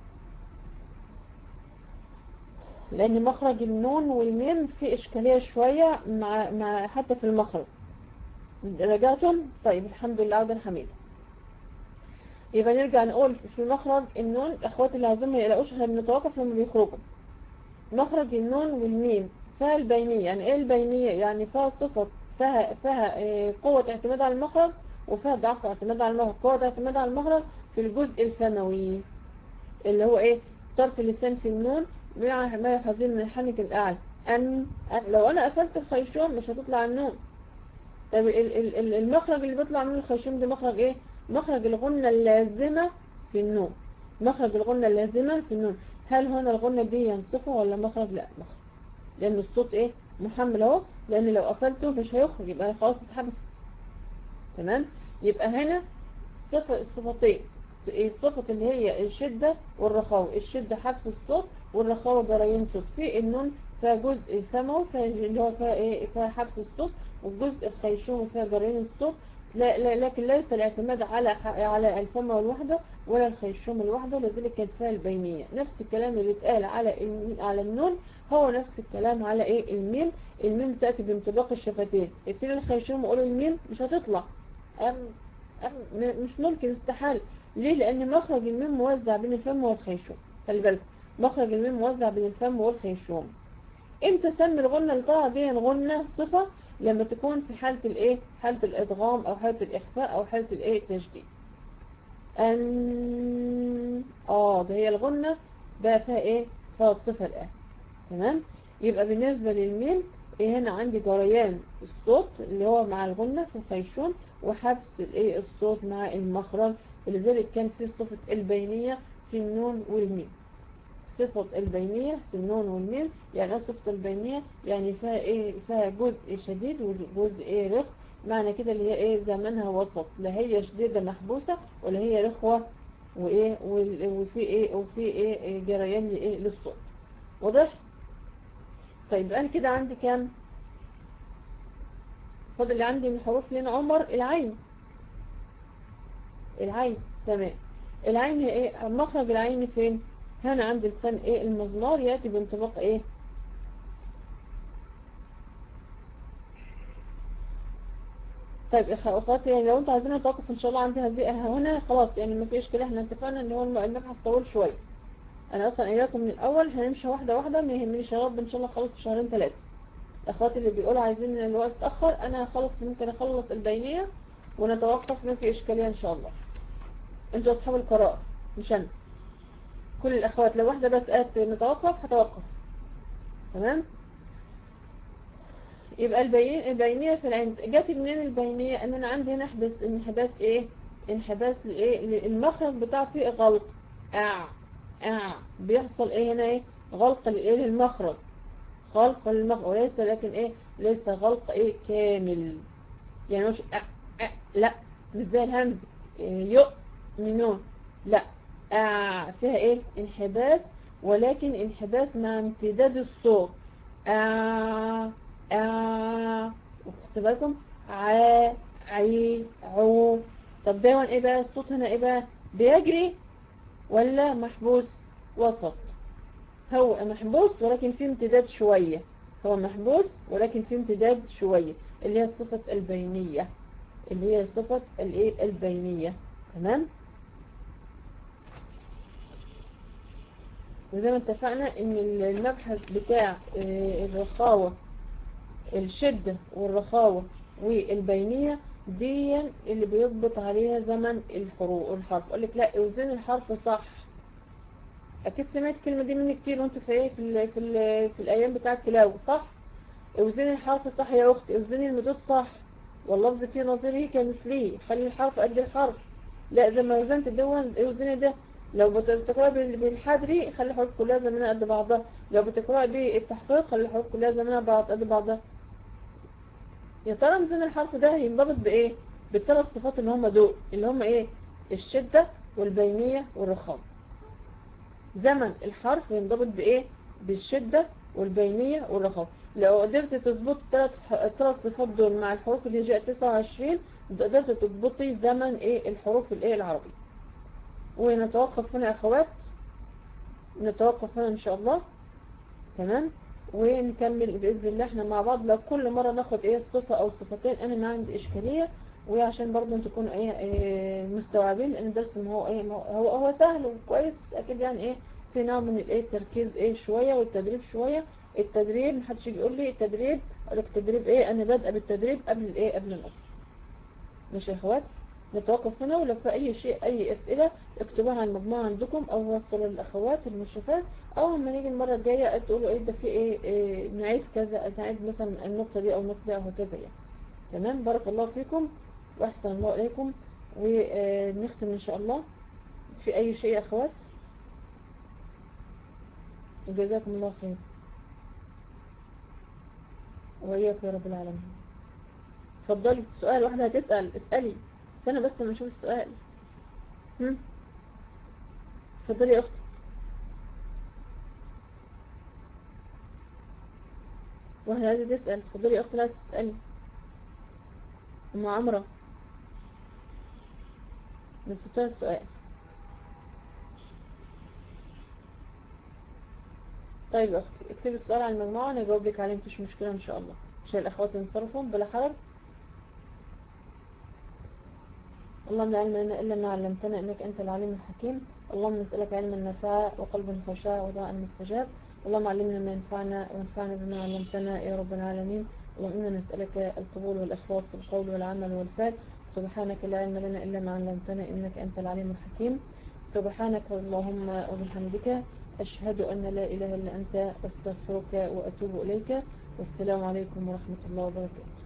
لان مخرج النون والميم في اشكالية شوية مع, مع حتى في المخرج رجعتم طيب الحمد لله عودا حميدا يبقى نرجع نقول في مخرج النون اخوات اللي عايزين ما يلاقوش احنا بنتوقف لما بيخرجوا مخرج النون والميم فيها البينية يعني ايه البينية يعني فيها صفة فيها فيها إيه قوة اعتماد على المخرج وفيها ضعف اعتماد على المخرج قوة اعتماد على المخرج في الجزء الفموي اللي هو ايه طرف اللسان في النون مع ما يحذين من الحنك الأعلى أن أن- لو أنا قفلت الخيشوم مش هتطلع النون طب ال- ال- ال- المخرج اللي بيطلع من الخيشوم ده مخرج ايه مخرج الغنة اللازمة في النون مخرج الغنة اللازمة في النون هل هنا الغنة دي صفة ولا مخرج لا مخرج لأن الصوت ايه محمل اهو لأن لو قفلته مش هيخرج يبقى خلاص اتحبس تمام يبقى هنا صفة الصفتين الصفة اللي هي الشدة والرخاوة الشدة حبس الصوت والرخاوة جريان صوت في النون فيها جزء سمعه فيها اللي هو فيها ايه فيها حبس الصوت والجزء الخيشوم فيها جريان الصوت لا لا لكن ليس الاعتماد على ح- على الفم الوحدة ولا الخيشوم الوحدة لذلك كانت فيها البينية نفس الكلام اللي اتقال على الم- على النون هو نفس الكلام على ايه الميم الميم تأتي بانطباق الشفتين اقفل الخيشوم وقول الميم مش هتطلع أم أم م- مش ممكن استحال ليه لان مخرج الميم موزع بين الفم والخيشوم خلي بالك مخرج الميم موزع بين الفم والخيشوم امتى سمي الغنة اللي طالعه دي غنة صفة لما تكون في حالة الايه حالة الادغام او حالة الاخفاء او حالة الايه التجديد ان اه ده هي الغنة بقى فيها ايه فيها الصفة الان تمام يبقى بالنسبة للميم ايه هنا عندي جريان الصوت اللي هو مع الغنة في الخيشوم وحبس الايه الصوت مع المخرج ولذلك كان في صفة البينية في النون والميم صفة البينية في النون والميم يعني ايه صفة البينية يعني فيها ايه فيها جزء شديد وجزء ايه رخ معنى كده اللي هي ايه زمنها وسط لا هي شديدة محبوسة ولا هي رخوة وايه وفي ايه وفي ايه جريان لايه للصوت واضح طيب انا كده عندي كام فاضل اللي عندي من حروف لين عمر العين العين تمام العين هي ايه مخرج العين فين هنا عند لسان ايه المزمار يأتي بانطباق ايه طيب اخواتي يعني لو انتوا عايزين نتوقف ان شاء الله عندي هذه هنا خلاص يعني ما فيش كده احنا اتفقنا ان هو المبحث طويل شويه انا اصلا اياكم من الاول هنمشي واحده واحده ما يهمنيش يا رب ان شاء الله خلص في شهرين ثلاثه اخواتي اللي بيقولوا عايزين الوقت اتاخر انا خلص ممكن اخلص البينيه ونتوقف ما في اشكاليه ان شاء الله انتوا اصحاب القراءه مش انا كل الاخوات لو واحده بس قالت نتوقف هتوقف تمام يبقى البين البينيه في العين جات منين البينيه ان انا عندي هنا احدث انحباس ايه انحباس لايه المخرج بتاعه فيه غلط اه اه بيحصل ايه هنا ايه غلق للايه للمخرج غلق للمخرج وليس لكن ايه ليس غلق ايه كامل يعني مش آه آه لا مش زي الهمز يؤمنون لا آه فيها ايه انحباس ولكن انحباس مع امتداد الصوت آه آه واخدت بالكم ع عي عو طب ده ايه بقى الصوت هنا ايه بقى بيجري ولا محبوس وسط هو محبوس ولكن فيه امتداد شوية هو محبوس ولكن فيه امتداد شوية اللي هي الصفة البينية اللي هي صفة الايه البينية تمام وزي ما اتفقنا ان المبحث بتاع الرخاوة الشدة والرخاوة والبينية دي اللي بيضبط عليها زمن الحروف الحرف اقول لك لا اوزن الحرف صح اكيد سمعت الكلمه دي مني كتير وانت في ايه في ال في ال في الايام بتاعه التلاوه صح اوزني الحرف صح يا اختي اوزني المدود صح واللفظ فيه نظيره كمثليه خلي الحرف قد الحرف لا زي ما وزنت دون اوزني ده لو بتقرأ بالحدري خلي الحروف كلها زمنها قد بعضها لو بتقرأ بالتحقيق خلي الحروف كلها زمنها بعض قد بعضها يا ترى ميزان الحرف ده هينضبط بايه بالثلاث صفات اللي هم دول اللي هم ايه الشدة والبينية والرخام زمن الحرف ينضبط بايه بالشدة والبينية والرخام لو قدرت تظبط الثلاث الثلاث صفات دول مع الحروف اللي جاء 29 قدرت تضبطي زمن ايه الحروف الايه العربي ونتوقف هنا يا اخوات نتوقف هنا ان شاء الله تمام ونكمل بإذن الله احنا مع بعض لو كل مرة ناخد ايه الصفة او الصفتين انا ما عندي اشكالية وعشان برضه انتوا تكونوا ايه, ايه مستوعبين لان الدرس ما هو ايه هو هو سهل وكويس اكيد يعني ايه في نوع من الايه التركيز ايه شوية والتدريب شوية التدريب محدش يجي يقول لي التدريب اقول لك التدريب ايه انا بادئه بالتدريب قبل الايه قبل النص ماشي يا اخوات نتوقف هنا ولو في اي شيء اي اسئلة اكتبوها على المجموعة عندكم او وصلوا للاخوات المشرفات او لما نيجي المرة الجاية تقولوا ايه ده في ايه, إيه نعيد كذا نعيد مثلا النقطة دي او النقطة دي او هكذا يعني تمام بارك الله فيكم واحسن الله اليكم ونختم ان شاء الله في اي شيء يا اخوات جزاكم الله خير وإياك يا رب العالمين اتفضلي سؤال واحدة هتسأل اسألي استنى بس لما نشوف السؤال هم اتفضلي يا اختي واحدة عايزة تسأل اتفضلي يا اختي لا تسألي ام عمرة نسيتها السؤال طيب يا اختي اكتبي السؤال على المجموعة وانا اجاوب لك عليه مفيش مشكلة ان شاء الله عشان الاخوات ينصرفوا بلا حرج اللهم لا علم لنا إلا ما علمتنا إنك أنت العليم الحكيم اللهم نسألك علما نافعا وقلبا خشاع ودعاء مستجاب اللهم علمنا ما ينفعنا وانفعنا بما علمتنا يا رب العالمين اللهم إنا نسألك القبول والإخلاص في القول والعمل والفعل سبحانك لا علم لنا إلا ما علمتنا إنك أنت العليم الحكيم سبحانك اللهم وبحمدك أشهد أن لا إله إلا أنت أستغفرك وأتوب إليك والسلام عليكم ورحمة الله وبركاته